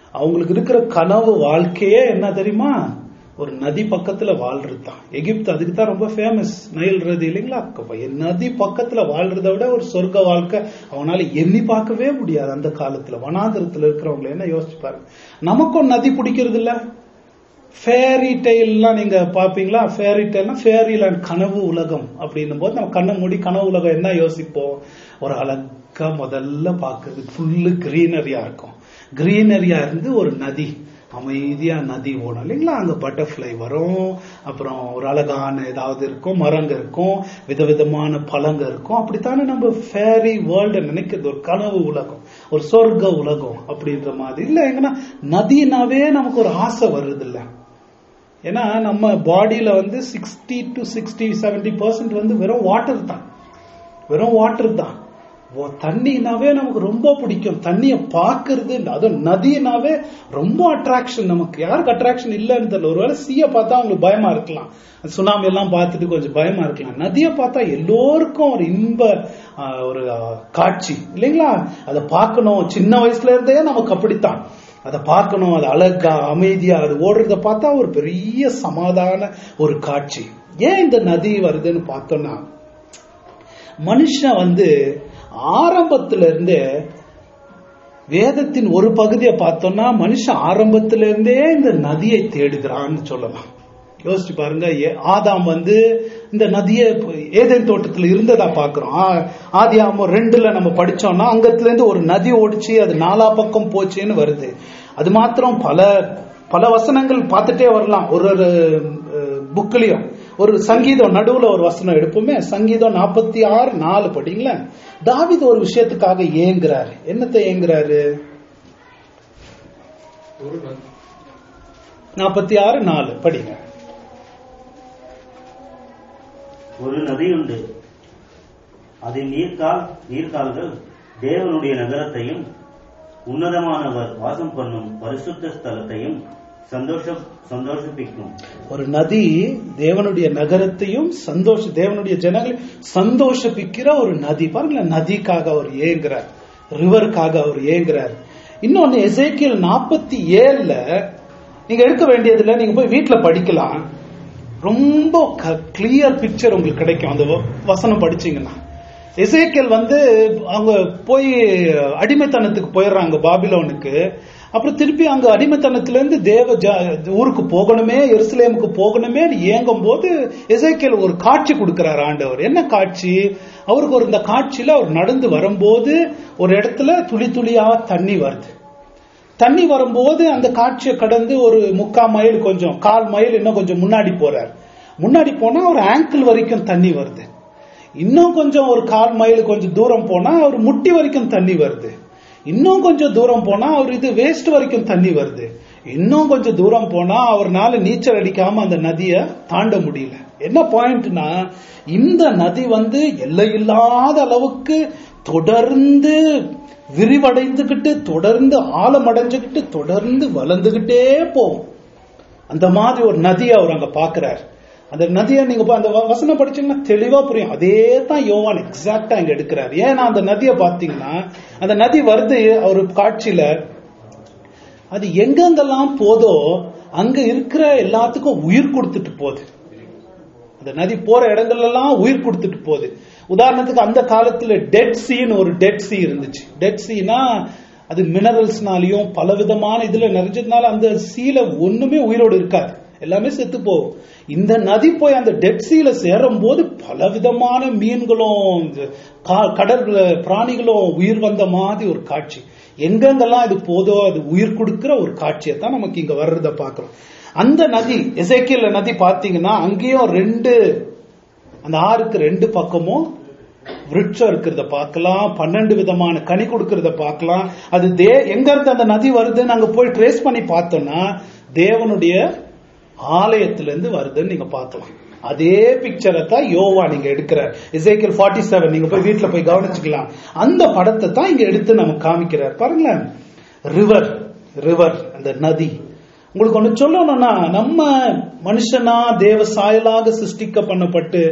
அவங்களுக்கு இருக்கிற கனவு வாழ்க்கையே என்ன தெரியுமா ஒரு நதி பக்கத்துல வாழ்றது தான் எகிப்து அதுக்கு தான் ரொம்ப ஃபேமஸ் நைல் நதி இல்லைங்களா அப்ப நதி பக்கத்துல வாழ்றதை விட ஒரு சொர்க்க வாழ்க்கை அவனால எண்ணி பார்க்கவே முடியாது அந்த காலத்துல வனாந்திரத்துல இருக்கிறவங்களை என்ன யோசிச்சு பாருங்க நமக்கும் நதி பிடிக்கிறது இல்ல ஃபேரி டெய்லாம் நீங்க பாப்பீங்களா ஃபேரி டெய்ல்னா ஃபேரி லேண்ட் கனவு உலகம் அப்படின்னும் போது நம்ம கண்ணை மூடி கனவு உலகம் என்ன யோசிப்போம் ஒரு அழகா முதல்ல பாக்குறது ஃபுல்லு கிரீனரியா இருக்கும் கிரீனரியா இருந்து ஒரு நதி அமைதியா நதி ஓடும் இல்லைங்களா அங்க பட்டர்ஃப்ளை வரும் அப்புறம் ஒரு அழகான ஏதாவது இருக்கும் மரங்க இருக்கும் விதவிதமான பழங்க இருக்கும் அப்படித்தானே நம்ம ஃபேரி வேர்ல்டு நினைக்கிறது ஒரு கனவு உலகம் ஒரு சொர்க்க உலகம் அப்படின்ற மாதிரி இல்ல எங்கன்னா நதினாவே நமக்கு ஒரு ஆசை வருது இல்ல ஏன்னா நம்ம பாடியில வந்து sixty to sixty seventy percent வந்து வெறும் வாட்டர் தான் வெறும் வாட்டர் தான் ஓ, தண்ணினாவே நமக்கு ரொம்ப பிடிக்கும் தண்ணிய பாக்குறது அதுவும் நதினாவே ரொம்ப அட்ராக்ஷன் நமக்கு யாருக்கு அட்ராக்ஷன் இல்லைன்னு தெரியல ஒருவேளை சீய பார்த்தா அவங்களுக்கு பயமா இருக்கலாம் சுனாமி எல்லாம் பார்த்துட்டு கொஞ்சம் பயமா இருக்கலாம் நதியை பார்த்தா எல்லோருக்கும் ஒரு இன்ப ஆ, ஒரு ஆ, காட்சி இல்லைங்களா அதை பார்க்கணும் சின்ன வயசுல இருந்தே நமக்கு அப்படித்தான் அதை பார்க்கணும் அது அழகா அமைதியா அது ஓடுறத பார்த்தா ஒரு பெரிய சமாதான ஒரு காட்சி ஏன் இந்த நதி வருதுன்னு பார்த்தோம்னா மனுஷன் வந்து ஆரம்பத்துல இருந்தே வேதத்தின் ஒரு பகுதியை பார்த்தோம்னா மனுஷன் ஆரம்பத்துல இருந்தே இந்த நதியை தேடுகிறான்னு சொல்லலாம் யோசிச்சு பாருங்க ஏ- ஆதாம் வந்து இந்த நதியை ஏதேன் தோட்டத்துல இருந்ததா பாக்குறோம் ஆ- ஆதியாமம் ரெண்டுல நம்ம படிச்சோம்னா அங்கத்துல இருந்து ஒரு நதி ஓடிச்சு அது நாலா பக்கம் போச்சுன்னு வருது அது மாத்திரம் பல பல வசனங்கள் பார்த்துட்டே வரலாம் ஒரு ஒரு புக்லயும் ஒரு சங்கீதம் நடுவுல ஒரு வசனம் எடுப்போமே சங்கீதம் நாற்பத்தி ஆறு நாலு படிங்களேன் தாவீது ஒரு விஷயத்துக்காக ஏங்குறாரு என்னத்தை ஏங்குறாரு நாற்பத்தி ஆறு நாலு படிங்க ஒரு நதியுண்டு அதன் நீர்க்கால் நீர்க்கால்கள் தேவனுடைய நகரத்தையும் உன்னதமானவர் வாசம் பண்ணும் பரிசுத்த ஸ்தலத்தையும் சந்தோஷ சந்தோஷிப்பிக்கும் ஒரு நதி தேவனுடைய நகரத்தையும் சந்தோஷ தேவனுடைய ஜனங்களை சந்தோஷப்பிக்கிற ஒரு நதி பாருங்களேன் நதிக்காக அவர் ஏங்குறார் ரிவருக்காக அவர் ஏங்குறார் இன்னொன்னு எசேக்கியல் நாற்பத்தி ஏழுல நீங்க எடுக்க வேண்டியதுல நீங்க போய் வீட்டுல படிக்கலாம் ரொம்ப கிளியர் பிக்சர் உங்களுக்கு கிடைக்கும் அந்த வ- வசனம் படிச்சீங்கன்னா எசேக்கியல் வந்து அவங்க போய் அடிமைத்தனத்துக்கு போயிடுறாங்க பாபிலோனுக்கு அப்புறம் திருப்பி அங்க அடிமைத்தனத்துல இருந்து தேவ ஜா- ஊருக்கு போகணுமே எருசலேமுக்கு போகணுமே ஏங்கும் போது எசேக்கியல் ஒரு காட்சி கொடுக்கிறார் ஆண்டவர் என்ன காட்சி அவருக்கு ஒரு இந்த காட்சியில அவர் நடந்து வரும்போது ஒரு இடத்துல துளி துளியா தண்ணி வருது தண்ணி வரும்போது அந்த காட்சியை கடந்து ஒரு முக்கா மைல் கொஞ்சம் கால் மைல் இன்னும் கொஞ்சம் முன்னாடி போறார் முன்னாடி போனா ஒரு ஆங்கிள் வரைக்கும் தண்ணி வருது இன்னும் கொஞ்சம் ஒரு கால் மைல் கொஞ்சம் தூரம் போனா அவர் முட்டி வரைக்கும் தண்ணி வருது இன்னும் கொஞ்சம் தூரம் போனா அவர் இது வேஸ்ட் வரைக்கும் தண்ணி வருது இன்னும் கொஞ்சம் தூரம் போனா அவர்னால நீச்சல் அடிக்காம அந்த நதியை தாண்ட முடியல என்ன பாயிண்ட்னா இந்த நதி வந்து எல்லையில்லாத அளவுக்கு தொடர்ந்து விரிவடைந்துகிட்டு தொடர்ந்து ஆழமடைஞ்சுக்கிட்டு தொடர்ந்து வளர்ந்துகிட்டே போகும் அந்த மாதிரி ஒரு நதியை அவர் அங்க பாக்குறாரு அந்த நதியை நீங்க பா- அந்த வ- வசனம் படிச்சீங்கன்னா தெளிவா புரியும் அதே தான் யோவான் எக்ஸாக்டா இங்க எடுக்கிறாரு ஏன்னா அந்த நதியை பாத்தீங்கன்னா அந்த நதி வருது அவர் காட்சியில அது எங்கெங்கெல்லாம் போதோ அங்க இருக்கிற எல்லாத்துக்கும் உயிர் கொடுத்துட்டு போகுது அந்த நதி போற இடங்கள்ல எல்லாம் உயிர் கொடுத்துட்டு போகுது உதாரணத்துக்கு அந்த காலத்துல டெட் சீன்னு ஒரு டெட் சீ இருந்துச்சு டெட் சீனா அது மினரல்ஸ்னாலையும் பலவிதமான இதுல நிறைஞ்சதுனால அந்த சீல ஒண்ணுமே உயிரோடு இருக்காது எல்லாமே செத்து போகும் இந்த நதி போய் அந்த டெட் சீல சேரும் போது பலவிதமான மீன்களும் இந்த கா- கடல் பிராணிகளும் உயிர் வந்த மாதிரி ஒரு காட்சி எங்கெங்கெல்லாம் இது போதோ அது உயிர் கொடுக்கிற ஒரு காட்சியை தான் நமக்கு இங்க வர்றத பாக்குறோம் அந்த நதி எசேக்கியல் நதி பாத்தீங்கன்னா அங்கேயும் ரெண்டு அந்த ஆறுக்கு ரெண்டு பக்கமும் விருட்சம் இருக்கிறத பார்க்கலாம் பன்னெண்டு விதமான கனி கொடுக்கறத பார்க்கலாம் அது தே எங்க இருந்து அந்த நதி வருதுன்னு அங்க போய் ட்ரேஸ் பண்ணி பார்த்தோம்னா தேவனுடைய ஆலயத்திலிருந்து வருதுன்னு நீங்க பார்க்கலாம் அதே பிக்சரை தான் யோவா நீங்க எடுக்கிற இசைக்கல் ஃபார்ட்டி செவன் நீங்க போய் வீட்டுல போய் கவனிச்சுக்கலாம் அந்த படத்தை தான் இங்க எடுத்து நம்ம காமிக்கிறார் பாருங்களேன் ரிவர் ரிவர் அந்த நதி உங்களுக்கு ஒண்ணு சொல்லணும்னா நம்ம மனுஷனா தேவ சாயலாக சிருஷ்டிக்க பண்ணப்பட்டு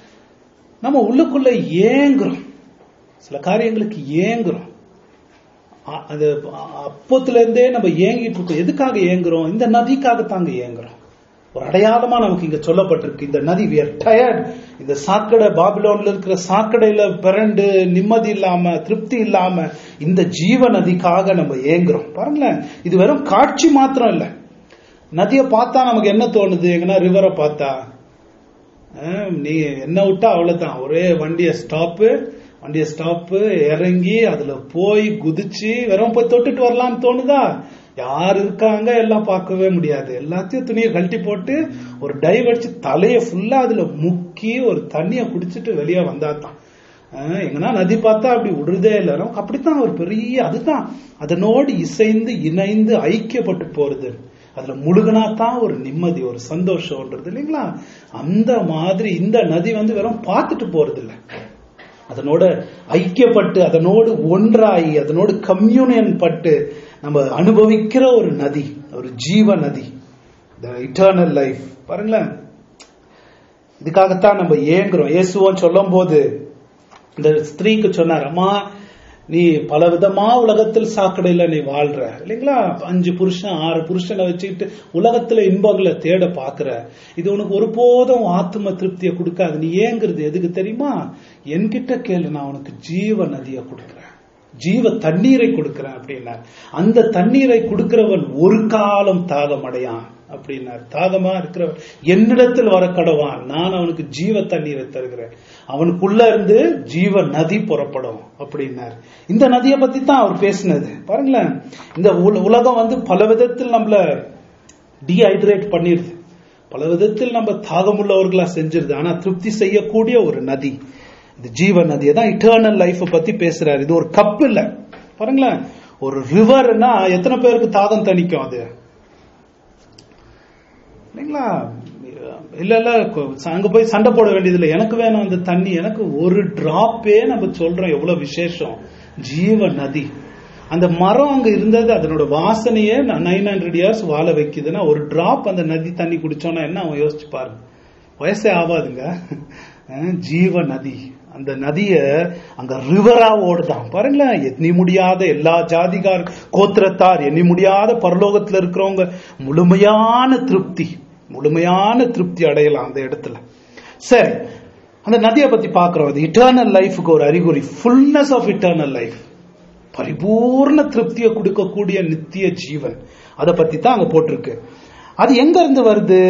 நம்ம உள்ளுக்குள்ள ஏங்குறோம் சில காரியங்களுக்கு ஏங்குறோம் அ- அது அப்பத்துல இருந்தே நம்ம ஏங்கிட்டு இருக்கோம் எதுக்காக ஏங்குறோம் இந்த நதிக்காக தாங்க ஏங்குறோம் ஒரு அடையாளமா நமக்கு இங்க சொல்லப்பட்டிருக்கு இந்த நதி we are tired இந்த சாக்கடை பாபிலோன்ல இருக்கிற சாக்கடையில பிறண்டு நிம்மதி இல்லாம திருப்தி இல்லாம இந்த ஜீவ நதிக்காக நம்ம ஏங்குறோம் பாருங்களேன் இது வெறும் காட்சி மாத்திரம் இல்ல நதியை பார்த்தா நமக்கு என்ன தோணுது எங்கன்னா ரிவரை பார்த்தா ஆஹ், நீ என்ன விட்டா அவ்வளவுதான் ஒரே வண்டிய ஸ்டாப்பு வண்டிய ஸ்டாப்பு இறங்கி அதுல போய் குதிச்சு வெறும் போய் தொட்டுட்டு வரலாம்னு தோணுதா யார் இருக்காங்க எல்லாம் பார்க்கவே முடியாது எல்லாத்தையும் துணியை கழட்டி போட்டு ஒரு டைவ் அடிச்சு தலைய ஃபுல்லா அதுல முக்கி ஒரு தண்ணிய குடிச்சிட்டு வெளியே வந்தாதான் ஆஹ், எங்கன்னா நதி பார்த்தா அப்படி விடுறதே இல்லை நமக்கு அப்படித்தான் ஒரு பெரிய அதுதான் அதனோடு இசைந்து இணைந்து ஐக்கியப்பட்டு போறது அதுல முழுகினா தான் ஒரு நிம்மதி ஒரு சந்தோஷம்ன்றது இல்லைங்களா அந்த மாதிரி இந்த நதி வந்து வெறும் பார்த்துட்டு போறது இல்ல அதனோட ஐக்கியப்பட்டு அதனோடு ஒன்றாகி அதனோடு கம்யூனியன் பட்டு நம்ம அனுபவிக்கிற ஒரு நதி ஒரு ஜீவ நதி த இட்டர்னல் லைஃப் பாருங்களேன் இதுக்காகத்தான் நம்ம ஏங்குறோம் இயேசுவன் சொல்லும் போது இந்த ஸ்திரீக்கு சொன்னார் அம்மா நீ பல விதமா உலகத்தில் சாக்கடையில நீ வாழ்ற இல்லைங்களா அஞ்சு புருஷன் ஆறு புருஷனை வச்சுக்கிட்டு உலகத்துல இன்பங்களை தேட பாக்குற இது உனக்கு ஒருபோதும் ஆத்ம திருப்தியை கொடுக்காது நீ ஏங்குறது எதுக்கு தெரியுமா என்கிட்ட கேளு நான் உனக்கு ஜீவ நதியை கொடுக்குறேன் ஜீவ தண்ணீரை கொடுக்கிறேன் அப்படின்னார் அந்த தண்ணீரை கொடுக்கிறவன் ஒரு காலம் தாகம் அடையான் அப்படின்னார் தாகமா இருக்கிறவன் என்னிடத்தில் வர கடவான் நான் அவனுக்கு ஜீவ தண்ணீரை தருகிறேன் அவனுக்குள்ள இருந்து ஜீவ நதி புறப்படும் அப்படின்னார் இந்த நதியை பத்தி தான் அவர் பேசினது பாருங்களேன் இந்த உல- உலகம் வந்து பல விதத்தில் நம்மள டீஹைட்ரேட் பண்ணிருது பல விதத்தில் நம்ம தாகமுள்ளவர்களா செஞ்சிருது ஆனா திருப்தி செய்யக்கூடிய ஒரு நதி இது ஜீவ நதி தான் இட்டர்னல் லைஃப் பத்தி பேசுறாரு இது ஒரு கப் இல்ல பாருங்களேன் ஒரு ரிவர்னா எத்தனை பேருக்கு தாகம் தணிக்கும் அது இல்லைங்களா இல்ல இல்ல கொ- அங்க போய் சண்டை போட வேண்டியது இல்லை எனக்கு வேணும் அந்த தண்ணி எனக்கு ஒரு டிராப்பே நம்ம சொல்றோம் எவ்வளவு விசேஷம் ஜீவ நதி அந்த மரம் அங்க இருந்தது அதனோட வாசனையே நைன் ஹண்ட்ரட் இயர்ஸ் வாழ வைக்குதுன்னா ஒரு டிராப் அந்த நதி தண்ணி குடிச்சோன்னா என்ன அவன் யோசிச்சு பாருங்க வயசே ஆகாதுங்க அஹ் ஜீவ நதி அந்த நதிய அங்க ரிவரா ஓடுதான் பாருங்களேன் எண்ணி முடியாத எல்லா ஜாதிகார் கோத்திரத்தார் எண்ணி முடியாத பரலோகத்துல இருக்கிறவங்க முழுமையான திருப்தி முழுமையான திருப்தி அடையலாம் அந்த இடத்துல சரி அந்த நதியை பத்தி பாக்குறோம் அது இட்டர்னல் லைஃபுக்கு ஒரு அறிகுறி ஃபுல்னஸ் ஆஃப் இட்டர்னல் லைஃப் பரிபூர்ண திருப்தியை கொடுக்கக்கூடிய நித்திய ஜீவன் அதை பத்தி தான் அங்க போட்டிருக்கு அது எங்க இருந்து வருது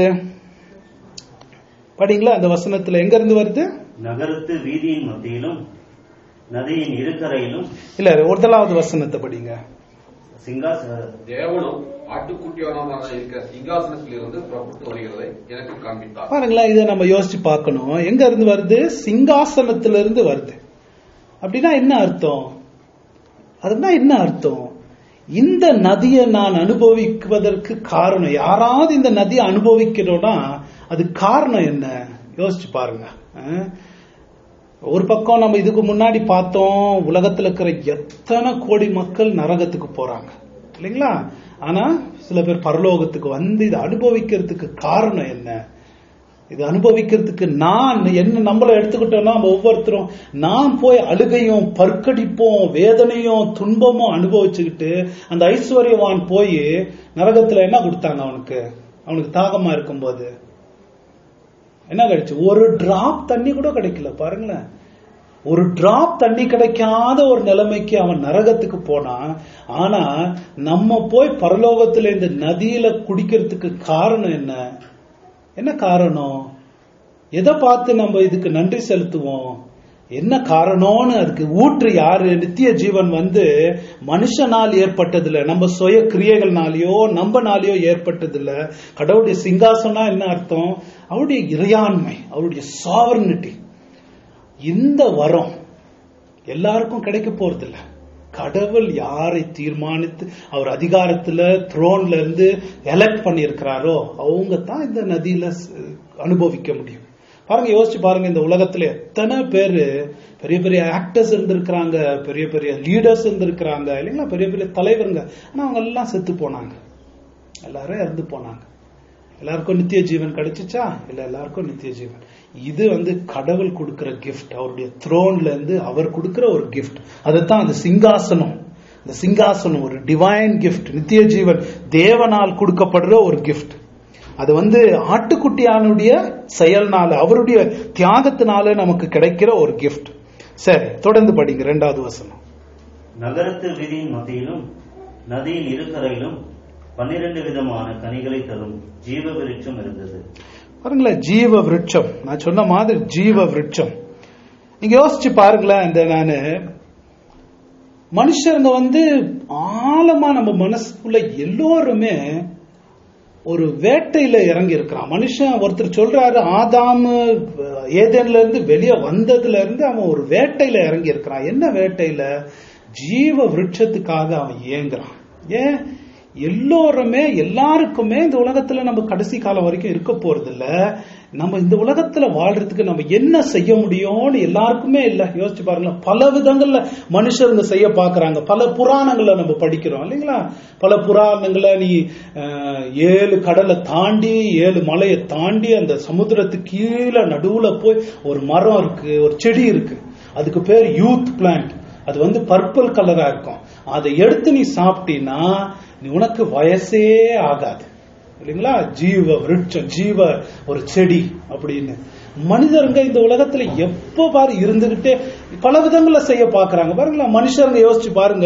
படிங்களா அந்த வசனத்துல எங்க இருந்து வருது நகரத்து வீதியின் மத்தியிலும் நதியின் இருகரையிலும் இல்ல ஒருதலாவது வசனத்தை படிங்க சிங்காச தேவனும் ஆட்டுக்குட்டியானவராக இருக்கிற சிங்காசனத்தில் இருந்து புறப்பட்டு வருகிறதை எனக்கு காண்பித்தார் பாருங்களேன் இதை நம்ம யோசிச்சு பார்க்கணும் எங்க இருந்து வருது சிங்காசனத்துல இருந்து வருது அப்படின்னா என்ன அர்த்தம் அதுனா என்ன அர்த்தம் இந்த நதியை நான் அனுபவிப்பதற்கு காரணம் யாராவது இந்த நதியை அனுபவிக்கிறோம்னா அது காரணம் என்ன யோசிச்சு பாருங்க அஹ்? ஒரு பக்கம் நம்ம இதுக்கு முன்னாடி பார்த்தோம் உலகத்துல இருக்கிற எத்தனை கோடி மக்கள் நரகத்துக்கு போறாங்க இல்லைங்களா ஆனா சில பேர் பரலோகத்துக்கு வந்து இதை அனுபவிக்கிறதுக்கு காரணம் என்ன இது அனுபவிக்கிறதுக்கு நான் என்ன நம்மள எடுத்துக்கிட்டோம்னா நம்ம ஒவ்வொருத்தரும் நான் போய் அழுகையும் பற்கடிப்பும் வேதனையும் துன்பமும் அனுபவிச்சுக்கிட்டு அந்த ஐஸ்வர்யவான் போய் நரகத்துல என்ன கொடுத்தாங்க அவனுக்கு அவனுக்கு தாகமா இருக்கும்போது என்ன கிடைச்சு ஒரு டிராப் தண்ணி கூட கிடைக்கல பாருங்களேன் ஒரு டிராப் தண்ணி கிடைக்காத ஒரு நிலைமைக்கு அவன் நரகத்துக்கு போனான் ஆனா நம்ம போய் பரலோகத்துல இந்த நதியில குடிக்கிறதுக்கு காரணம் என்ன என்ன காரணம் எதை பார்த்து நம்ம இதுக்கு நன்றி செலுத்துவோம் என்ன காரணம்னு அதுக்கு ஊற்று யாரு நித்திய ஜீவன் வந்து மனுஷனால் ஏற்பட்டதில்ல நம்ம சுய கிரியைகள்னாலயோ நம்பனாலேயோ ஏற்பட்டதில்ல கடவுளுடைய சிங்காசனா என்ன அர்த்தம் அவருடைய இறையாண்மை அவருடைய சாவர்னிட்டி இந்த வரம் எல்லாருக்கும் கிடைக்க போறதில்ல கடவுள் யாரை தீர்மானித்து அவர் அதிகாரத்துல த்ரோன்ல இருந்து எலக்ட் பண்ணியிருக்கிறாரோ அவங்க தான் இந்த நதியில ஸ்- அனுபவிக்க முடியும் பாருங்க யோசிச்சு பாருங்க இந்த உலகத்துல எத்தனை பேரு பெரிய பெரிய ஆக்டர்ஸ் இருந்திருக்கிறாங்க பெரிய பெரிய லீடர்ஸ் இருந்திருக்கிறாங்க இல்லைங்களா பெரிய பெரிய தலைவருங்க ஆனா அவங்க எல்லாம் செத்து போனாங்க எல்லாரும் இறந்து போனாங்க எல்லாருக்கும் நித்திய ஜீவன் கிடைச்சிச்சா இல்ல எல்லாருக்கும் நித்திய ஜீவன் இது வந்து கடவுள் கொடுக்கிற கிஃப்ட் அவருடைய த்ரோன்ல இருந்து அவர் கொடுக்கிற ஒரு கிஃப்ட் அதுதான் அந்த சிங்காசனம் இந்த சிங்காசனம் ஒரு டிவைன் கிஃப்ட் நித்திய ஜீவன் தேவனால் கொடுக்கப்படுற ஒரு கிஃப்ட் அது வந்து ஆட்டுக்குட்டியானுடைய செயல்னால அவருடைய தியாகத்தினால நமக்கு கிடைக்கிற ஒரு கிஃப்ட் சரி தொடர்ந்து படிங்க ரெண்டாவது வசனம் நகரத்து வீதியின் மத்தியிலும் நதியின் இருக்கரையிலும் பன்னிரண்டு விதமான கனிகளை தரும் ஜீவ விருட்சம் இருந்தது பாருங்களேன் ஜீவ விருட்சம் நான் சொன்ன மாதிரி ஜீவ விருட்சம் நீங்க யோசிச்சு பாருங்களேன் இந்த நானு மனுஷருங்க வந்து ஆழமா நம்ம மனசுக்குள்ள எல்லோருமே ஒரு வேட்டையில இறங்கி இருக்கிறான் மனுஷன் ஒருத்தர் சொல்றாரு ஆதாமு ஏதேன்ல இருந்து வெளியே வந்ததுல இருந்து அவன் ஒரு வேட்டையில இறங்கி இருக்கிறான் என்ன வேட்டையில ஜீவ விருட்சத்துக்காக அவன் ஏங்குறான் ஏன் எல்லோருமே எல்லாருக்குமே இந்த உலகத்துல நம்ம கடைசி காலம் வரைக்கும் இருக்க போறது இல்ல நம்ம இந்த உலகத்துல வாழ்றதுக்கு நம்ம என்ன செய்ய முடியும்னு எல்லாருக்குமே இல்ல யோசிச்சு பாருங்க பல விதங்கள்ல மனுஷருங்க செய்ய பாக்குறாங்க பல புராணங்களை நம்ம படிக்கிறோம் இல்லைங்களா பல புராணங்களை நீ அஹ், ஏழு கடலை தாண்டி ஏழு மலையை தாண்டி அந்த சமுத்திரத்துக்கு கீழே நடுவுல போய் ஒரு மரம் இருக்கு ஒரு செடி இருக்கு அதுக்கு பேர் யூத் பிளான்ட் அது வந்து பர்பிள் கலரா இருக்கும் அதை எடுத்து நீ சாப்பிட்டீன்னா நீ உனக்கு வயசே ஆகாது இல்லைங்களா ஜீவ விருட்சம் ஜீவ ஒரு செடி அப்படின்னு மனிதருங்க இந்த உலகத்துல எப்போ பாரு இருந்துகிட்டே பல விதங்கள்ல செய்ய பாக்குறாங்க பாருங்களா மனுஷருங்க யோசிச்சு பாருங்க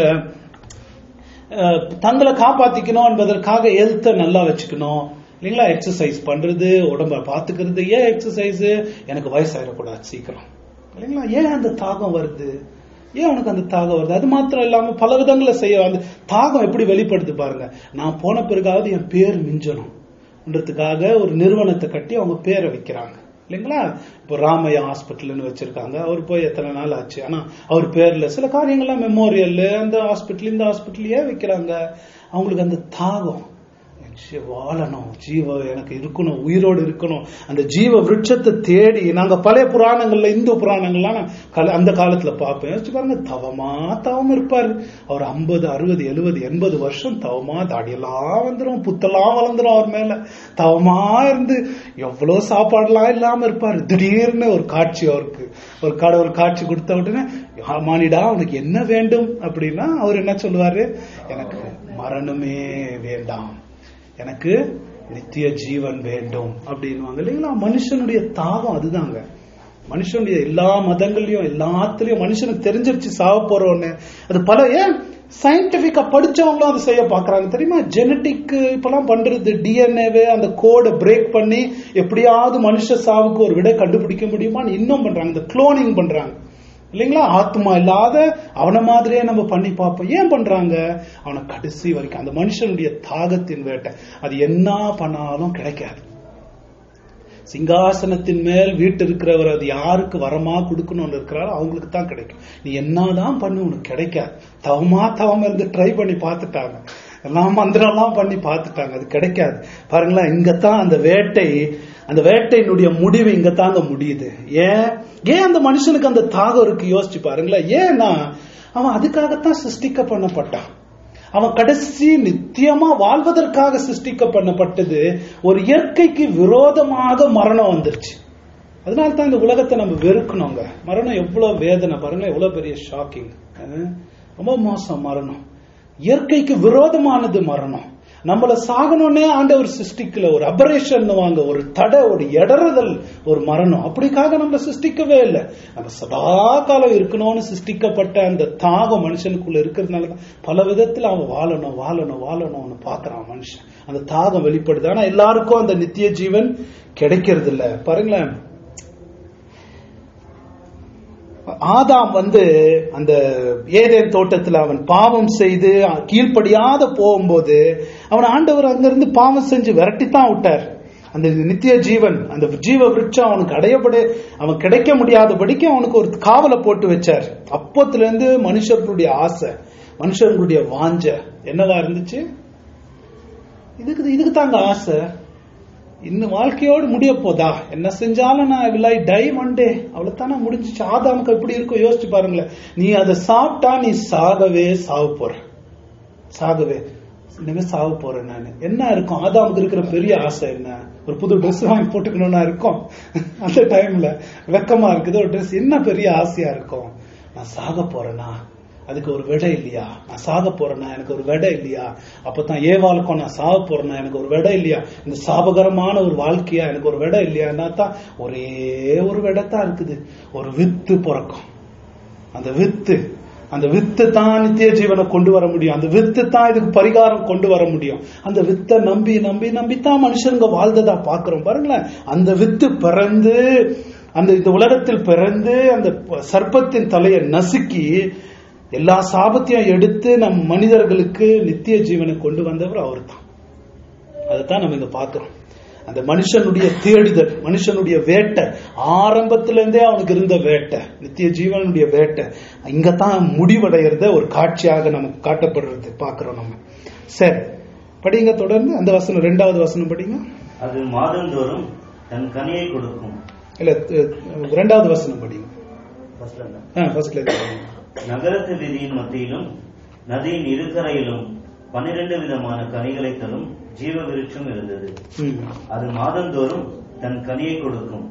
அஹ், தங்களை காப்பாத்திக்கணும் என்பதற்காக ஹெல்த்தை நல்லா வச்சுக்கணும் இல்லைங்களா எக்ஸசைஸ் பண்றது உடம்ப பாத்துக்கிறது ஏன் எக்ஸசைஸ் எனக்கு வயசாயிடக்கூடாது சீக்கிரம் இல்லைங்களா ஏன் அந்த தாகம் வருது ஏன் உனக்கு அந்த தாகம் வருது அது மாத்திரம் இல்லாம பல விதங்களை செய்ய அந்த தாகம் எப்படி வெளிப்படுது பாருங்க நான் போன பிறகாவது என் பேர் மிஞ்சணும்ன்றதுக்காக ஒரு நிறுவனத்தை கட்டி அவங்க பேரை வைக்கிறாங்க இல்லைங்களா இப்போ ராமையா ஹாஸ்பிட்டல்னு வச்சிருக்காங்க அவர் போய் எத்தனை நாள் ஆச்சு ஆனா அவர் பேர்ல சில காரியங்கள்லாம் மெமோரியல் அந்த ஹாஸ்பிட்டல் இந்த ஹாஸ்பிட்டல் ஏன் வைக்கிறாங்க அவங்களுக்கு அந்த தாகம் ச்சே, வாழணும் ஜீவ எனக்கு இருக்கணும் உயிரோடு இருக்கணும் அந்த ஜீவ விருட்சத்தை தேடி நாங்க பழைய புராணங்கள்ல இந்து புராணங்கள்லாம் நான் கல- அந்த காலத்துல பார்ப்பேன் யோசிச்சு பாருங்க தவமா தவம் இருப்பாரு அவர் ஐம்பது அறுபது எழுபது எண்பது வருஷம் தவமா தாடியெல்லாம் வந்துரும் புத்தெல்லாம் வளர்ந்துரும் அவர் மேல தவமா இருந்து எவ்வளவு சாப்பாடுலாம் இல்லாம இருப்பாரு திடீர்னு ஒரு காட்சி அவருக்கு ஒரு கடவுள் காட்சி கொடுத்த உடனே "ஆ, மானிடா உனக்கு என்ன வேண்டும் அப்படின்னா அவர் என்ன சொல்லுவாரு எனக்கு மரணமே வேண்டாம் எனக்கு நித்திய ஜீவன் வேண்டும் அப்படின்னுவாங்க இல்லைங்களா மனுஷனுடைய தாகம் அதுதாங்க மனுஷனுடைய எல்லா மதங்கள்லயும் எல்லாத்துலயும் மனுஷனுக்கு தெரிஞ்சிருச்சு சாவ போறோன்னு அது பல ஏன் சயின்டிபிக்கா படிச்சவங்களும் அதை செய்ய பாக்குறாங்க தெரியுமா ஜெனட்டிக் இப்பெல்லாம் பண்றது டிஎன்ஏவே அந்த கோடை பிரேக் பண்ணி எப்படியாவது மனுஷ சாவுக்கு ஒரு விடை கண்டுபிடிக்க முடியுமான்னு இன்னும் பண்றாங்க இந்த குளோனிங் பண்றாங்க இல்லைங்களா ஆத்மா இல்லாத அவன மாதிரியே நம்ம பண்ணி பார்ப்போம் ஏன் பண்றாங்க அவனை கடைசி வரைக்கும் அந்த மனுஷனுடைய தாகத்தின் வேட்டை அது என்ன பண்ணாலும் கிடைக்காது சிங்காசனத்தின் மேல் வீட்டு இருக்கிறவர் அது யாருக்கு வரமா கொடுக்கணும்னு இருக்கிறாரோ அவங்களுக்கு தான் கிடைக்கும் நீ என்னதான் பண்ணு உனக்கு கிடைக்காது தவமா தவம் இருந்து ட்ரை பண்ணி பார்த்துட்டாங்க எல்லாம் மந்திரம்லாம் பண்ணி பார்த்துட்டாங்க அது கிடைக்காது பாருங்களேன் இங்கதான் அந்த வேட்டை அந்த வேட்டையினுடைய முடிவு இங்க தாங்க முடியுது ஏன் ஏன் அந்த மனுஷனுக்கு அந்த தாகம் இருக்கு யோசிச்சு பாருங்களேன் ஏன்னா அவன் அதுக்காகத்தான் சிருஷ்டிக்க பண்ணப்பட்டான் அவன் கடைசி நித்தியமா வாழ்வதற்காக சிருஷ்டிக்க பண்ணப்பட்டது ஒரு இயற்கைக்கு விரோதமாக மரணம் வந்துருச்சு அதனால தான் இந்த உலகத்தை நம்ம வெறுக்கணுங்க மரணம் எவ்வளவு வேதனை பாருங்க எவ்வளவு பெரிய ஷாக்கிங் ரொம்ப மோசம் மரணம் இயற்கைக்கு விரோதமானது மரணம் நம்மள சாகணும்னே ஆண்டவர் சிருஷ்டிக்கல ஒரு அபரேஷன் வாங்க ஒரு தடை ஒரு இடறுதல் ஒரு மரணம் அப்படிக்காக நம்ம சிருஷ்டிக்கவே இல்லை நம்ம சதா காலம் இருக்கணும்னு சிருஷ்டிக்கப்பட்ட அந்த தாகம் மனுஷனுக்குள்ள இருக்கிறதுனால தான் பல விதத்துல அவன் வாழணும் வாழணும் வாழணும்னு பாக்குறான் மனுஷன் அந்த தாகம் வெளிப்படுது ஆனா எல்லாருக்கும் அந்த நித்திய ஜீவன் கிடைக்கிறது இல்ல பாருங்களேன் ஆதாம் வந்து அந்த ஏதேன் தோட்டத்துல அவன் பாவம் செய்து கீழ்ப்படியாத போகும்போது அவன் ஆண்டவர் அங்கிருந்து பாவம் செஞ்சு விரட்டித்தான் விட்டார் அந்த நித்திய ஜீவன் அந்த ஜீவ விருட்சம் அவனுக்கு அடையப்பட அவன் கிடைக்க முடியாதபடிக்கு அவனுக்கு ஒரு காவலை போட்டு வச்சார் அப்போத்துல இருந்து மனுஷர்களுடைய ஆசை மனுஷர்களுடைய வாஞ்ச என்னவா இருந்துச்சு இதுக்கு இதுக்கு தாங்க ஆசை இன்னும் வாழ்க்கையோடு முடிய போதா என்ன செஞ்சாலும் நான் will I die one day அவ்வளவுதானே முடிஞ்சிச்சு ஆதாமுக்கு எப்படி இருக்கும் யோசிச்சு பாருங்களேன் நீ அதை சாப்பிட்டா நீ சாகவே சாவு போற சாகவே இனிமே சாவ போறேன் நான் என்ன இருக்கும் ஆதாமுக்கு இருக்கிற பெரிய ஆசை என்ன ஒரு புது Dress வாங்கி போட்டுக்கணும்னா இருக்கும் அந்த டைம்ல வெக்கமா இருக்குது ஒரு Dress என்ன பெரிய ஆசையா இருக்கும் நான் சாக போறேனா அதுக்கு ஒரு விடை இல்லையா நான் சாக போறேனா எனக்கு ஒரு விடை இல்லையா அப்பதான் ஏவாளுக்கும் நான் சாக போறேனா எனக்கு ஒரு விடை இல்லையா இந்த சாபகரமான ஒரு வாழ்க்கையா எனக்கு ஒரு விடை இல்லையா தான் ஒரே ஒரு விடை தான் இருக்குது ஒரு வித்து பிறக்கும் அந்த வித்து அந்த வித்து தான் நித்திய ஜீவனை கொண்டு வர முடியும் அந்த வித்து தான் இதுக்கு பரிகாரம் கொண்டு வர முடியும் அந்த வித்தை நம்பி நம்பி நம்பி தான் மனுஷங்க வாழ்ந்ததா பாக்குறோம் பாருங்களேன் அந்த வித்து பிறந்து அந்த இந்த உலகத்தில் பிறந்து அந்த சர்ப்பத்தின் தலையை நசுக்கி எல்லா சாபத்தையும் எடுத்து நம் மனிதர்களுக்கு நித்திய ஜீவனை கொண்டு வந்தவர் அவர் தான் அதைத்தான் நம்ம இங்க பாக்குறோம் அந்த மனுஷனுடைய தேடுதல் மனுஷனுடைய வேட்டை ஆரம்பத்துல இருந்தே அவனுக்கு இருந்த வேட்டை நித்திய ஜீவனுடைய வேட்டை இங்கதான் முடிவடைகிறத ஒரு காட்சியாக நமக்கு காட்டப்படுறது பாக்குறோம் நம்ம சரி படிங்க தொடர்ந்து அந்த வசனம் ரெண்டாவது வசனம் படிங்க அது மாதந்தோறும் தன் கனியை கொடுக்கும் இல்ல த- ரெண்டாவது வசனம் படிங்க Firstல இருந்தா. ஆ, firstல இருந்து படிங்க. நகரத்து வீதியின் மத்தியிலும் நதியின் இருக்கரையிலும் பன்னிரண்டு விதமான கனிகளை தரும் ஜீவ விருட்சம் இருந்தது ம். அது மாதந்தோறும் தன் கனியை கொடுக்கும்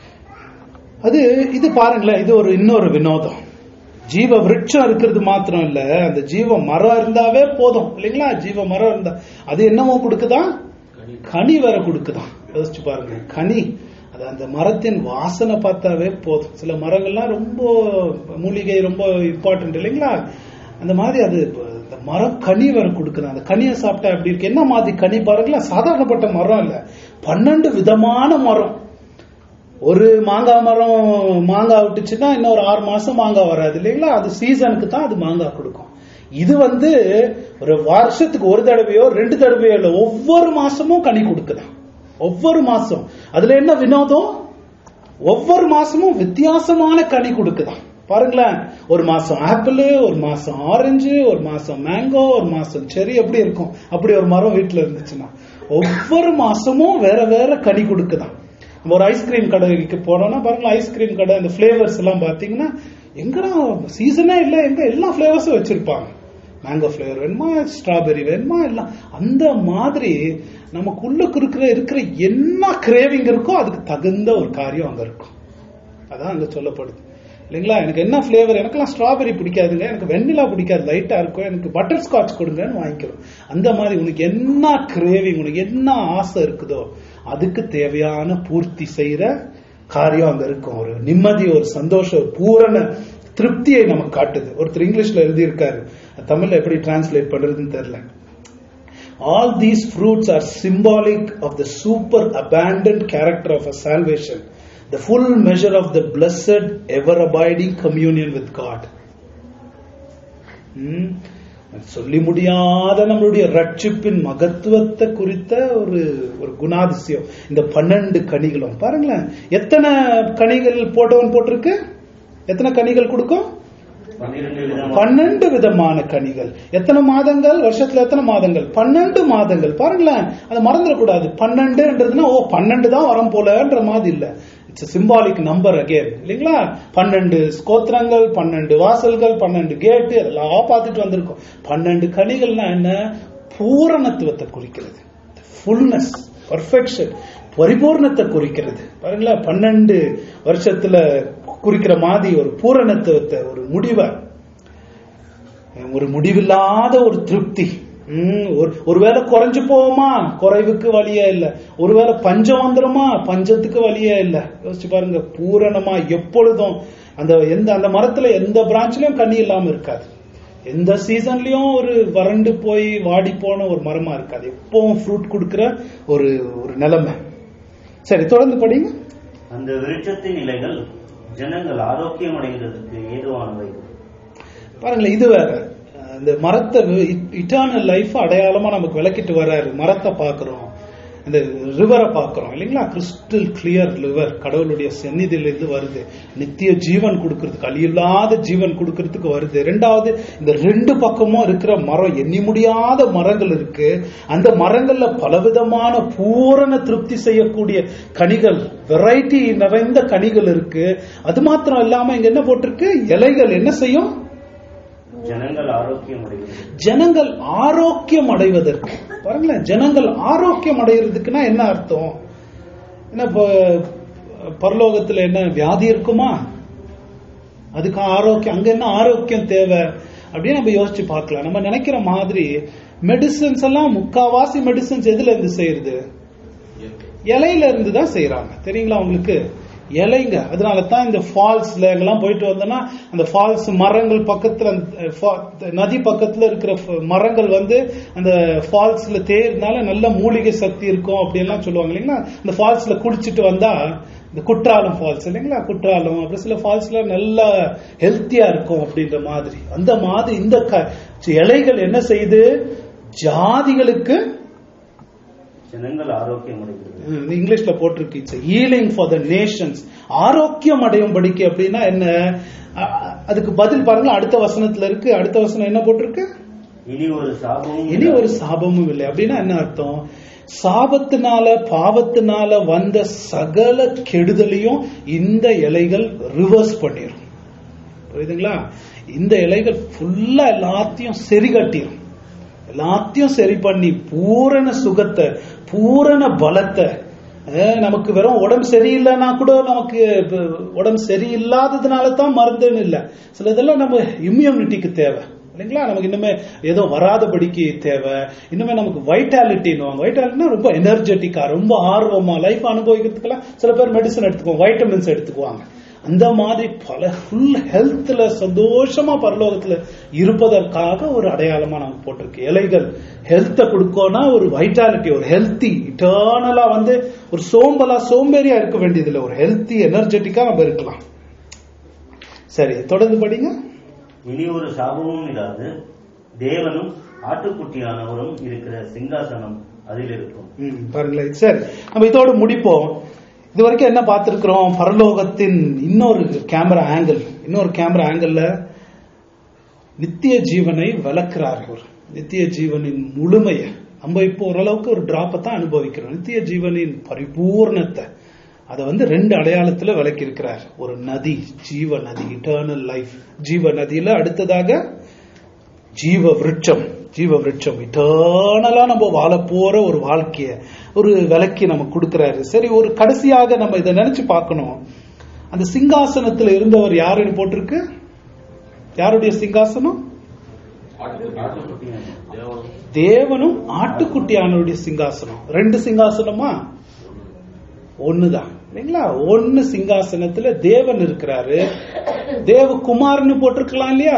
அது இது பாருங்களேன் இது ஒரு இன்னொரு வினோதம் ஜீவ விருட்சம் இருக்கிறது மாத்திரம் இல்ல அந்த ஜீவ மரம் இருந்தாவே போதும் இல்லைங்களா ஜீவ மரம் இருந்தா அது என்னமோ கொடுக்குதா கனி வேற கொடுக்குதான் யோசிச்சு பாருங்க கனி அது அந்த மரத்தின் வாசனை பார்த்தாவே போதும் சில மரங்கள்லாம் ரொம்ப மூலிகை ரொம்ப இம்பார்ட்டன்ட் இல்லைங்களா அந்த மாதிரி அது அந்த மரம் கனி வேற கொடுக்குது அந்த கனியை சாப்பிட்டா எப்படி இருக்கு என்ன மாதிரி கனி பாருங்களேன் சாதாரணப்பட்ட மரம் இல்ல பன்னெண்டு விதமான மரம் ஒரு மாங்காய் மரம் மாங்காய் விட்டுச்சுன்னா இன்னொரு ஆறு மாசம் மாங்காய் வராது இல்லைங்களா அது சீசனுக்கு தான் அது மாங்காய் கொடுக்கும் இது வந்து ஒரு வருஷத்துக்கு ஒரு தடவையோ ரெண்டு தடவையோ இல்ல ஒவ்வொரு மாசமும் கனி கொடுக்குதான் ஒவ்வொரு மாசம் அதுல என்ன வினோதம் ஒவ்வொரு மாசமும் வித்தியாசமான கனி கொடுக்குதான் பாருங்களேன் ஒரு மாசம் ஆப்பிள் ஒரு மாசம் ஆரஞ்சு ஒரு மாசம் மேங்கோ ஒரு மாசம் செரி எப்படி இருக்கும் அப்படி ஒரு மரம் வீட்டுல இருந்துச்சுன்னா ஒவ்வொரு மாசமும் வேற வேற கனி கொடுக்குதான் நம்ம ஒரு ஐஸ்கிரீம் கடைக்கு போனோம்னா பாருங்களேன் ஐஸ்கிரீம் கடை அந்த ஃபிளேவர்ஸ் எல்லாம் பாத்தீங்கன்னா எங்கடா சீசனே இல்ல எங்க எல்லா ஃபிளேவர்ஸும் வச்சிருப்பாங்க மேங்கோ ஃபிளேவர் வேணுமா ஸ்ட்ராபெரி வேணுமா எல்லாம் அந்த மாதிரி நமக்குள்ளுக்கு இருக்கிற இருக்கிற என்ன கிரேவிங் இருக்கோ அதுக்கு தகுந்த ஒரு காரியம் அங்க இருக்கும் அதான் அங்க சொல்லப்படுது இல்லைங்களா எனக்கு என்ன ஃபிளேவர் எனக்கெல்லாம் ஸ்ட்ராபெரி பிடிக்காதுங்க எனக்கு வெண்ணிலா பிடிக்காது லைட்டா இருக்கும் எனக்கு பட்டர் ஸ்காட்ச் கொடுங்கன்னு வாங்கிக்கிறோம் அந்த மாதிரி உனக்கு என்ன கிரேவிங் உனக்கு என்ன ஆசை இருக்குதோ அதுக்கு தேவையான பூர்த்தி செய்யற காரியம் அங்க இருக்கும் ஒரு நிம்மதி ஒரு சந்தோஷம் ஒரு பூரண திருப்தியை நமக்கு காட்டுது ஒருத்தர் இங்கிலீஷ்ல எழுதியிருக்காரு அது தமிழ்ல எப்படி டிரான்ஸ்லேட் பண்றதுன்னு தெரியல All these fruits are symbolic of the super abundant character of a salvation, the full measure of the blessed, ever abiding communion with God. ம், சொல்லி முடியாத நம்மளுடைய ரட்சிப்பின் மகத்துவத்தை குறித்த ஒரு ஒரு குணாதிசயம் இந்த பன்னெண்டு கனிகளும் பாருங்களேன் எத்தனை கனிகள் போட்டவன் போட்டிருக்கு எத்தனை கனிகள் கொடுக்கும் பன்னிரண்டு விதமான பன்னெண்டு விதமான கனிகள் எத்தனை மாதங்கள் வருஷத்துல எத்தனை மாதங்கள் பன்னெண்டு மாதங்கள் பாருங்களேன் அதை மறந்துடக்கூடாது பன்னெண்டுன்றதுன்னா ஓ பன்னெண்டு தான் வரம் போலன்ற மாதிரி இல்ல இட்ஸ் சிம்பாலிக் நம்பர் அகேன் இல்லைங்களா பன்னெண்டு ஸ்கோத்திரங்கள் பன்னெண்டு வாசல்கள் பன்னெண்டு கேட்டு அதெல்லாம் பார்த்துட்டு வந்திருக்கோம் பன்னெண்டு கனிகள்னா என்ன பூரணத்துவத்தை குறிக்கிறது ஃபுல்னஸ் பர்ஃபெக்ஷன் பரிபூர்ணத்தை குறிக்கிறது பாருங்களேன் பன்னெண்டு வருஷத்துல குறிக்கிற மாதிரி ஒரு பூரணத்துவத்தை ஒரு முடிவை ஒரு முடிவில்லாத ஒரு திருப்தி ம், ஒரு- ஒருவேளை குறைஞ்சு போவோமா குறைவுக்கு வழியே இல்ல ஒருவேளை பஞ்சம் வந்துருமா பஞ்சத்துக்கு வழியே இல்ல யோசிச்சு பாருங்க பூரணமா எப்பொழுதும் அந்த எந்த அந்த மரத்துல எந்த பிரான்ச்லயும் கனி இல்லாம இருக்காது எந்த சீசன்லயும் ஒரு வறண்டு போய் வாடி போன ஒரு மரமா இருக்காது எப்பவும் ஃப்ரூட் கொடுக்கிற ஒரு ஒரு நிலைமை சரி தொடர்ந்து படிங்க அந்த விருட்சத்தின் இலைகள் ஜனங்கள் ஆரோக்கியம் அடைகிறதுக்கு ஏதுவானவை பாருங்களேன் இது வேற இந்த மரத்தை இட்டர்னல் லைஃப் அடையாளமா நமக்கு விளக்கிட்டு வர்றாரு மரத்தை பார்க்கிறோம் இந்த ரிவரை பார்க்கிறோம் இல்லைங்களா கிறிஸ்டல் கிளியர் ரிவர் கடவுளுடைய சந்நிதியிலிருந்து வருது நித்திய ஜீவன் கொடுக்கறதுக்கு அழியில்லாத ஜீவன் கொடுக்கறதுக்கு வருது ரெண்டாவது இந்த ரெண்டு பக்கமும் இருக்கிற மரம் எண்ணி முடியாத மரங்கள் இருக்கு அந்த மரங்கள்ல பலவிதமான பூரண திருப்தி செய்யக்கூடிய கனிகள் வெரைட்டி நிறைந்த கனிகள் இருக்கு அது மாத்திரம் இல்லாம இங்க என்ன போட்டிருக்கு இலைகள் என்ன செய்யும் ஜனங்கள் ஆரோக்கியம் அடைகிறது ஜனங்கள் ஆரோக்கியம் அடைவதற்கு பாருங்களேன் ஜனங்கள் ஆரோக்கியம் அடைகிறதுக்குன்னா என்ன அர்த்தம் என்ன இப்போ பரலோகத்துல என்ன வியாதி இருக்குமா அதுக்கு ஆரோக்கியம் அங்க என்ன ஆரோக்கியம் தேவை அப்படின்னு நம்ம யோசிச்சு பார்க்கலாம் நம்ம நினைக்கிற மாதிரி மெடிசன்ஸ் எல்லாம் முக்காவாசி மெடிசன்ஸ் எதுல இருந்து செய்யறது இலையில இருந்து தான் செய்யறாங்க தெரியுங்களா உங்களுக்கு இலைங்க அதனால தான் இந்த ஃபால்ஸ்ல எங்கெல்லாம் போயிட்டு வந்தோம்னா அந்த ஃபால்ஸ் மரங்கள் பக்கத்துல அந்த fa- நதி பக்கத்துல இருக்கிற ஃப- மரங்கள் வந்து அந்த ஃபால்ஸ்ல தேர்னால நல்ல மூலிகை சக்தி இருக்கும் அப்படின்லாம் சொல்லுவாங்க இல்லைங்களா இந்த ஃபால்ஸ்ல குடிச்சிட்டு வந்தா இந்த குற்றாலம் ஃபால்ஸ் இல்லைங்களா குற்றாலம் அப்புறம் சில ஃபால்ஸ்ல நல்லா ஹெல்த்தியா இருக்கும் அப்படின்ற மாதிரி அந்த மாதிரி இந்த க- இலைகள் என்ன செய்யுது ஜாதிகளுக்கு ஜனங்கள் ஆரோக்கியம் அடைகிறது ம், இங்கிலீஷ்ல போட்டிருக்கு it's healing for the nations ஆரோக்கியம் அடையும் படிக்க அப்படின்னா என்ன அ- அ- அதுக்கு பதில் பாருங்க அடுத்த வசனத்துல இருக்கு அடுத்த வசனம் என்ன போட்டிருக்கு இனி ஒரு சாபமும் இனி ஒரு சாபமும் இல்லை அப்படின்னா என்ன அர்த்தம் சாபத்தினால பாவத்தினால வந்த சகல கெடுதலையும் இந்த இலைகள் ரிவர்ஸ் பண்ணிரும் புரியுதுங்களா இந்த இலைகள் ஃபுல்லா எல்லாத்தையும் சரி கட்டிரும் எல்லாத்தையும் சரி பண்ணி பூரண சுகத்தை பூரண பலத்தை அஹ், நமக்கு வெறும் உடம்பு சரியில்லைன்னா கூட நமக்கு இப்ப உடம்பு சரியில்லாததுனால தான் மருந்துன்னு இல்லை சில இதெல்லாம் நம்ம இம்யூனிட்டிக்கு தேவை இல்லைங்களா நமக்கு இன்னுமே ஏதோ வராதபடிக்கு தேவை இன்னுமே நமக்கு வைட்டாலிட்டின்னு வைட்டாலிட்டினா ரொம்ப எனர்ஜெட்டிக்கா ரொம்ப ஆர்வமா லைஃப் அனுபவிக்கிறதுக்கெல்லாம் சில பேர் மெடிசன் எடுத்துக்குவாங்க வைட்டமின்ஸ் எடுத்துக்குவாங்க அந்த மாதிரி பல ஃபுல் ஹெல்த்ல சந்தோஷமா பரலோகத்துல இருப்பதற்காக ஒரு அடையாளமா நமக்கு போட்டிருக்கு இலைகள் ஹெல்த்தை கொடுக்கோன்னா ஒரு வைட்டாலிட்டி ஒரு ஹெல்த்தி இட்டர்னலா வந்து ஒரு சோம்பலா சோம்பேறியா இருக்க வேண்டியதில்லை ஒரு ஹெல்த்தி எனர்ஜெட்டிக்கா நம்ம இருக்கலாம் சரி தொடர்ந்து படிங்க இனி ஒரு சாபமும் இராது தேவனும் ஆட்டுக்குட்டியானவரும் இருக்கிற சிங்காசனம் அதில் இருக்கும் ம், பாருங்களேன் சரி நம்ம இதோட முடிப்போம் இது வரைக்கும் என்ன பார்த்திருக்கிறோம் பரலோகத்தின் இன்னொரு கேமரா ஆங்கிள் இன்னொரு கேமரா ஆங்கிள் நித்திய ஜீவனை விளக்குறார் அவர் நித்திய ஜீவனின் முழுமையை நம்ம இப்போ ஓரளவுக்கு ஒரு டிராப்பை தான் அனுபவிக்கிறோம் நித்திய ஜீவனின் பரிபூர்ணத்தை அதை வந்து ரெண்டு அடையாளத்துல விளக்கி இருக்கிறார் ஒரு நதி ஜீவ நதி இட்டர்னல் லைஃப் ஜீவ நதியில அடுத்ததாக ஜீவ விருட்சம் ஜீவ விருட்சம் இட்டர்னலா நம்ம வாழ போற ஒரு வாழ்க்கைய ஒரு விலைக்கு நம்ம கொடுக்கிறாரு சரி ஒரு கடைசியாக நம்ம இதை நினைச்சு பார்க்கணும் அந்த சிங்காசனத்துல இருந்தவர் யாருன்னு போட்டிருக்கு யாருடைய சிங்காசனம் ஆட்டுக்குட்டியானவர் தேவனும் ஆட்டுக்குட்டியானவருடைய சிங்காசனம் ரெண்டு சிங்காசனமா ஒண்ணுதான் இல்லைங்களா ஒண்ணு சிங்காசனத்துல தேவன் இருக்கிறாரு தேவகுமார்னு போட்டிருக்கலாம் இல்லையா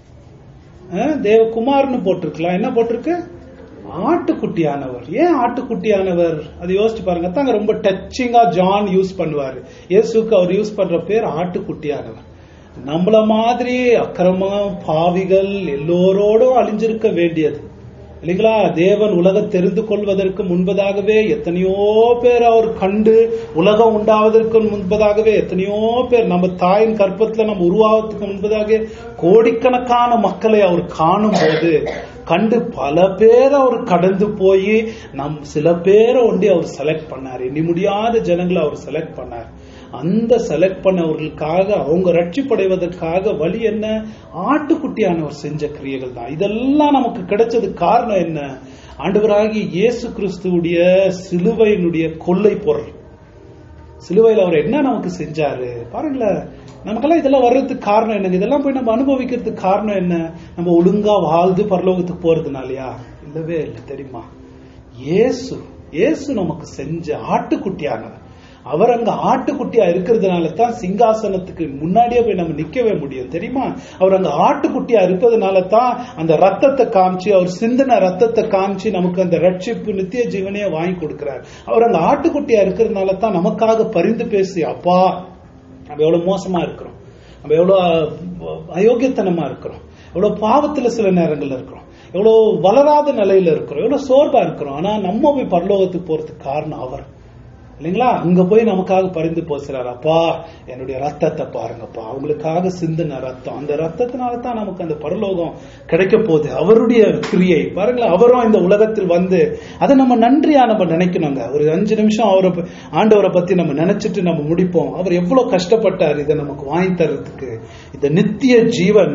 அஹ், தேவகுமார்னு போட்டிருக்கலாம் என்ன போட்டிருக்கு ஆட்டுக்குட்டியானவர் ஏன் ஆட்டுக்குட்டியானவர் அது யோசிச்சு பாருங்க தாங்க ரொம்ப டச்சிங்கா ஜான் யூஸ் பண்ணுவாரு இயேசுக்கு அவர் யூஸ் பண்ற பேர் ஆட்டுக்குட்டியானவர் நம்மள மாதிரி அக்கிரமா பாவிகள் எல்லோரோடும் அழிஞ்சிருக்க வேண்டியது இல்லைங்களா தேவன் உலகம் தெரிந்து கொள்வதற்கு முன்பதாகவே எத்தனையோ பேர் அவர் கண்டு உலகம் உண்டாவதற்கு முன்பதாகவே எத்தனையோ பேர் நம்ம தாயின் கற்பத்துல நம்ம உருவாவதற்கு முன்பதாக கோடிக்கணக்கான மக்களை அவர் காணும் போது கண்டு பல பேர் அவர் கடந்து போய் நம் சில பேரை ஒண்டி அவர் செலக்ட் பண்ணார் எண்ணி முடியாத ஜனங்களை அவர் செலக்ட் பண்ணார் அந்த செலக்ட் பண்ணவர்களுக்காக அவங்க ரட்சிப்படைவதற்காக வழி என்ன ஆட்டுக்குட்டியானவர் செஞ்ச கிரியைகள் தான் இதெல்லாம் நமக்கு கிடைச்சது காரணம் என்ன ஆண்டவராகிய இயேசு கிறிஸ்துவுடைய சிலுவையினுடைய கொள்ளை பொருள் சிலுவையில் அவர் என்ன நமக்கு செஞ்சாரு பாருங்களேன் நமக்கெல்லாம் இதெல்லாம் வர்றதுக்கு காரணம் என்னங்க இதெல்லாம் போய் நம்ம அனுபவிக்கிறதுக்கு காரணம் என்ன நம்ம ஒழுங்கா வாழ்ந்து பரலோகத்துக்கு போறதுனாலயா இல்லவே இல்லை தெரியுமா இயேசு இயேசு நமக்கு செஞ்ச ஆட்டுக்குட்டியானவர் அவர் அங்க ஆட்டுக்குட்டியா இருக்கிறதுனால தான் சிங்காசனத்துக்கு முன்னாடியே போய் நம்ம நிக்கவே முடியும் தெரியுமா அவர் அங்க ஆட்டுக்குட்டியா இருப்பதனால தான் அந்த ரத்தத்தை காமிச்சு அவர் சிந்தின ரத்தத்தை காமிச்சு நமக்கு அந்த ரட்சிப்பு நித்திய ஜீவனையே வாங்கி கொடுக்கிறார் அவர் அங்க ஆட்டுக்குட்டியா இருக்கிறதுனால தான் நமக்காக பரிந்து பேசி அப்பா நம்ம எவ்வளவு மோசமா இருக்கிறோம் நம்ம எவ்வளவு அஹ், அயோக்கியத்தனமா இருக்கிறோம் எவ்வளவு பாவத்துல சில நேரங்கள்ல இருக்கிறோம் எவ்வளவு வளராத நிலையில இருக்கிறோம் எவ்வளவு சோர்வா இருக்கிறோம் ஆனா நம்ம போய் பரலோகத்துக்கு போறதுக்கு காரணம் அவர் இல்லைங்களா அங்க போய் நமக்காக பரிந்து போசுறாரு அப்பா என்னுடைய ரத்தத்தை பாருங்கப்பா அவங்களுக்காக சிந்தின ரத்தம் அந்த ரத்தத்தினால தான் நமக்கு அந்த பரலோகம் கிடைக்க போகுது அவருடைய கிரியை பாருங்களேன் அவரும் இந்த உலகத்தில் வந்து அதை நம்ம நன்றியா நம்ம நினைக்கணுங்க ஒரு அஞ்சு நிமிஷம் அவரை ப- ஆண்டவரை பத்தி நம்ம நினைச்சிட்டு நம்ம முடிப்போம் அவர் எவ்வளவு கஷ்டப்பட்டார் இதை நமக்கு வாங்கி தர்றதுக்கு இந்த நித்திய ஜீவன்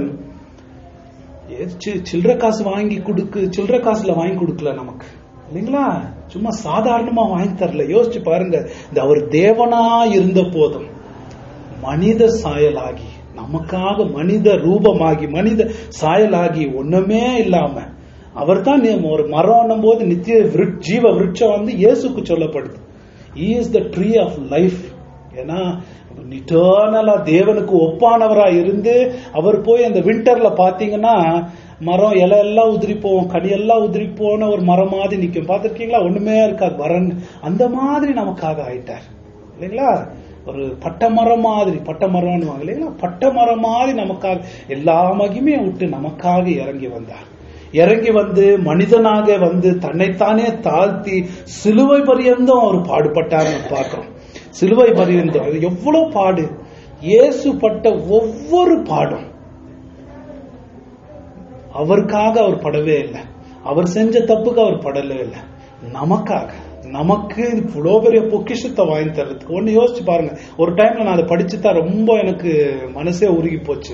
ஏ, சி- சில்லற காசு வாங்கி கொடுக்கு சில்லற காசுல வாங்கி கொடுக்கல நமக்கு இல்லைங்களா சும்மா சாதாரணமா வாங்கி தரல யோசிச்சு பாருங்க இந்த அவர் தேவனா இருந்த போதும் மனித சாயலாகி நமக்காக மனித ரூபமாகி மனித சாயலாகி ஒண்ணுமே இல்லாம அவர் தான் ஒரு மரம் போது நித்திய விருட்- ஜீவ விருட்சம் வந்து இயேசுக்கு சொல்லப்படுது he is the tree of life ஏன்னா இட்டர்னலா தேவனுக்கு ஒப்பானவரா இருந்து அவர் போய் அந்த விண்டர்ல பாத்தீங்கன்னா மரம் இலை எல்லாம் உதிரி போவோம் கனியெல்லாம் உதிரி போன ஒரு மரம் மாதிரி நிக்கும் பார்த்திருக்கீங்களா ஒண்ணுமே இருக்காது வரன் அந்த மாதிரி நமக்காக ஆயிட்டார் இல்லைங்களா ஒரு பட்டமரம் மாதிரி பட்டமரம்னு வாங்க இல்லைங்களா பட்டமரம் மாதிரி நமக்காக எல்லா மகிமையும் விட்டு நமக்காக இறங்கி வந்தார் இறங்கி வந்து மனிதனாக வந்து தன்னைத்தானே தாழ்த்தி சிலுவை பரியந்தம் அவர் பாடுபட்டார்னு பார்க்கிறோம் சிலுவை பரியந்தம் அது எவ்வளவு பாடு இயேசு பட்ட ஒவ்வொரு பாடும் அவருக்காக அவர் படவே இல்லை அவர் செஞ்ச தப்புக்கு அவர் படவே இல்லை நமக்காக நமக்கு இவ்வளோ பெரிய பொக்கிஷத்தை வாங்கி தர்றதுக்கு ஒன்னு யோசிச்சு பாருங்க ஒரு டைம்ல நான் அதை படிச்சுதான் ரொம்ப எனக்கு மனசே உருகி போச்சு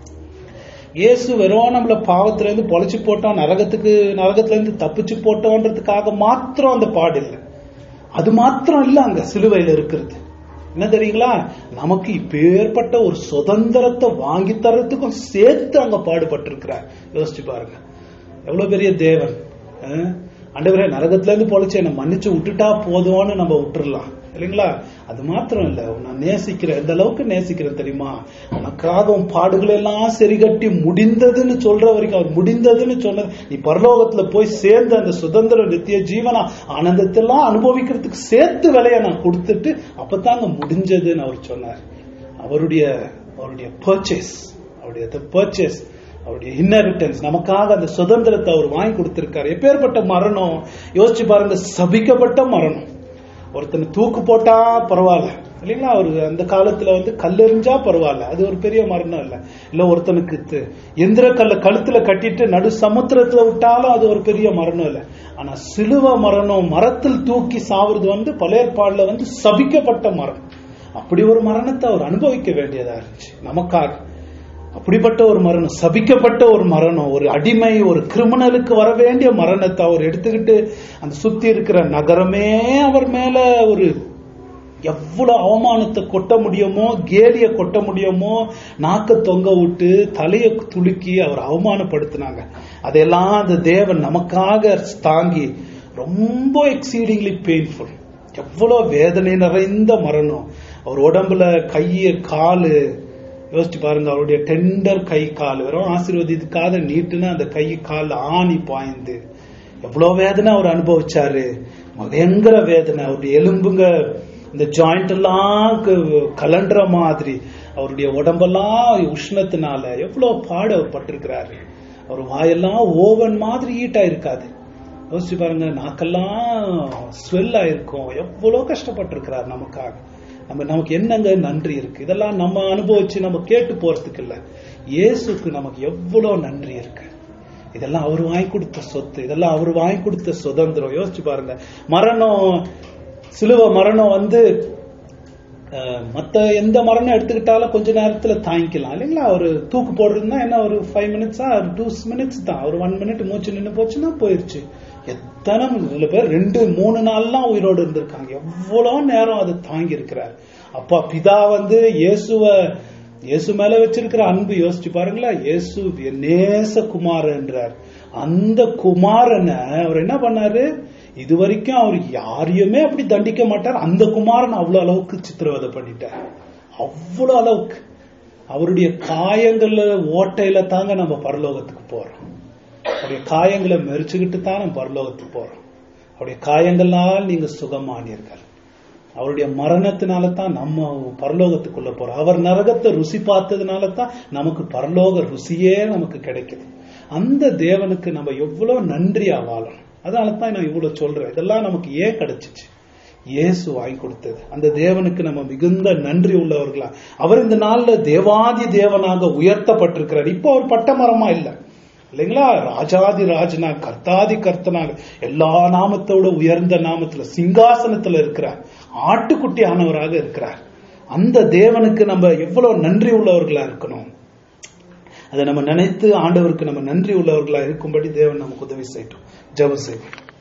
இயேசு வெறும் நம்மள பாவத்துல இருந்து பொழைச்சு போட்டோம் நரகத்துக்கு நரகத்துல இருந்து தப்பிச்சு போட்டோன்றதுக்காக மாத்திரம் அந்த பாடு இல்லை அது மாத்திரம் இல்ல அங்க சிலுவையில இருக்கிறது என்ன தெரியுங்களா நமக்கு இப்பேற்பட்ட ஒரு சுதந்திரத்தை வாங்கி தர்றதுக்கும் சேர்த்து அங்க பாடுபட்டிருக்கிறார் யோசிச்சு பாருங்க எவ்வளவு பெரிய தேவன் அஹ்? ஆண்டவரே நரகத்துல இருந்து பொழைச்சு என்ன மன்னிச்சு விட்டுட்டா போதும்னு நம்ம விட்டுறலாம் இல்லைங்களா அது மாத்திரம் இல்ல நான் நேசிக்கிறேன் எந்த அளவுக்கு நேசிக்கிறேன் தெரியுமா உனக்காக உன் பாடுகள் எல்லாம் சரிகட்டி முடிந்ததுன்னு சொல்ற வரைக்கும் அவர் முடிந்ததுன்னு சொன்னது நீ பரலோகத்துல போய் சேர்ந்து அந்த சுதந்திர நித்திய ஜீவனா ஆனந்தத்தெல்லாம் அனுபவிக்கிறதுக்கு சேர்த்து விலைய நான் கொடுத்துட்டு அப்பதாங்க முடிஞ்சதுன்னு அவர் சொன்னார் அவருடைய அவருடைய பர்ச்சேஸ் அவருடைய பர்ச்சேஸ் அவருடைய இன்னரிட்டன்ஸ் நமக்காக அந்த சுதந்திரத்தை அவர் வாங்கி கொடுத்திருக்காரு எப்பேற்பட்ட மரணம் யோசிச்சு பாருங்க சபிக்கப்பட்ட மரணம் ஒருத்தனை தூக்கு போட்டா பரவாயில்ல இல்லைங்களா அவர் அந்த காலத்துல வந்து கல்லெறிஞ்சா பரவாயில்ல அது ஒரு பெரிய மரணம் இல்ல இல்ல ஒருத்தனுக்கு து- எந்திர கல்ல கழுத்துல கட்டிட்டு நடு சமுத்திரத்துல விட்டாலும் அது ஒரு பெரிய மரணம் இல்ல ஆனா சிலுவ மரணம் மரத்தில் தூக்கி சாவுறது வந்து பழையற்பாடுல வந்து சபிக்கப்பட்ட மரம் அப்படி ஒரு மரணத்தை அவர் அனுபவிக்க வேண்டியதா இருந்துச்சு நமக்காக அப்படிப்பட்ட ஒரு மரணம் சபிக்கப்பட்ட ஒரு மரணம் ஒரு அடிமை ஒரு கிரிமினலுக்கு வர வேண்டிய மரணத்தை அவர் எடுத்துக்கிட்டு அந்த சுத்தி இருக்கிற நகரமே அவர் மேல ஒரு எவ்வளவு அவமானத்தை கொட்ட முடியுமோ கேலிய கொட்ட முடியுமோ நாக்க தொங்க விட்டு தலையை துலுக்கி அவர் அவமானப்படுத்தினாங்க அதையெல்லாம் அந்த தேவன் நமக்காக தாங்கி ரொம்ப எக்ஸீடிங்லி பெயின்ஃபுல் எவ்வளவு வேதனை நிறைந்த மரணம் அவர் உடம்புல கைய காலு யோசிச்சு பாருங்க அவருடைய டெண்டர் கை கால் வெறும் ஆசீர்வதிக்காத நீட்டுன்னு அந்த கை கால் ஆணி பாய்ந்து எவ்வளவு வேதனை அவர் அனுபவிச்சாரு பயங்கர வேதனை அவருடைய எலும்புங்க இந்த ஜாயிண்ட் எல்லாம் க- கலண்டுற மாதிரி அவருடைய உடம்பெல்லாம் உஷ்ணத்தினால எவ்வளவு பாடு அவர் பட்டிருக்கிறாரு அவர் வாயெல்லாம் ஓவன் மாதிரி ஈட்டா இருக்காது யோசிச்சு பாருங்க நாக்கெல்லாம் ஸ்வெல் ஆயிருக்கும் எவ்வளவு கஷ்டப்பட்டிருக்கிறார் நமக்காக நம்ம நமக்கு என்னங்க நன்றி இருக்கு இதெல்லாம் நம்ம அனுபவிச்சு நம்ம கேட்டு போறதுக்கு இல்ல இயேசுக்கு நமக்கு எவ்வளவு நன்றி இருக்கு இதெல்லாம் அவர் வாங்கி கொடுத்த சொத்து இதெல்லாம் அவர் வாங்கி கொடுத்த சுதந்திரம் யோசிச்சு பாருங்க மரணம் சிலுவ மரணம் வந்து அஹ், மத்த எந்த மரணம் எடுத்துக்கிட்டாலும் கொஞ்ச நேரத்துல தாங்கிக்கலாம் இல்லைங்களா ஒரு தூக்கு போடுறதுன்னா என்ன ஒரு ஃபைவ் மினிட்ஸா டூ மினிட்ஸ் தான் ஒரு ஒன் மினிட் மூச்சு நின்று போச்சுன்னா போயிருச்சு எத்தனை சில பேர் ரெண்டு மூணு நாள்லாம் உயிரோடு இருந்திருக்காங்க எவ்வளவு நேரம் அது தாங்கி இருக்கிறார் அப்பா பிதா வந்து இயேசுவ இயேசு மேல வச்சிருக்கிற அன்பு யோசிச்சு பாருங்களேன் இயேசு நேச குமாரன்றார் அந்த குமாரனை அவர் என்ன பண்ணாரு இது வரைக்கும் அவர் யாரையுமே அப்படி தண்டிக்க மாட்டார் அந்த குமாரன் அவ்வளவு அளவுக்கு சித்திரவதை பண்ணிட்டார் அவ்வளவு அளவுக்கு அவருடைய காயங்கள்ல ஓட்டையில தாங்க நம்ம பரலோகத்துக்கு போறோம் அவருடைய காயங்களை மெரிச்சுக்கிட்டு தான் நம்ம பரலோகத்துக்கு போறோம் அவருடைய காயங்களால் நீங்க சுகமானீர்கள் அவருடைய மரணத்தினால தான் நம்ம பரலோகத்துக்குள்ள போறோம் அவர் நரகத்தை ருசி பார்த்ததுனால தான் நமக்கு பரலோக ருசியே நமக்கு கிடைக்குது அந்த தேவனுக்கு நம்ம எவ்வளவு நன்றியா வாழணும் அதனால தான் நான் இவ்வளவு சொல்றேன் இதெல்லாம் நமக்கு ஏன் கிடைச்சிச்சு இயேசு வாங்கி கொடுத்தது அந்த தேவனுக்கு நம்ம மிகுந்த நன்றி உள்ளவர்களா அவர் இந்த நாள்ல தேவாதி தேவனாக உயர்த்தப்பட்டிருக்கிறார் இப்போ அவர் பட்டமரமா இல்ல இல்லைங்களா ராஜாதி ராஜனா கர்த்தாதி கர்த்தனாக எல்லா நாமத்தோட உயர்ந்த நாமத்துல சிங்காசனத்துல இருக்கிறார் ஆட்டுக்குட்டி ஆனவராக இருக்கிறார் அந்த தேவனுக்கு நம்ம எவ்வளவு நன்றி உள்ளவர்களா இருக்கணும் அதை நம்ம நினைத்து ஆண்டவருக்கு நம்ம நன்றி உள்ளவர்களா இருக்கும்படி தேவன் நமக்கு உதவி செய்யட்டும் ஜெபம் செய்வோம்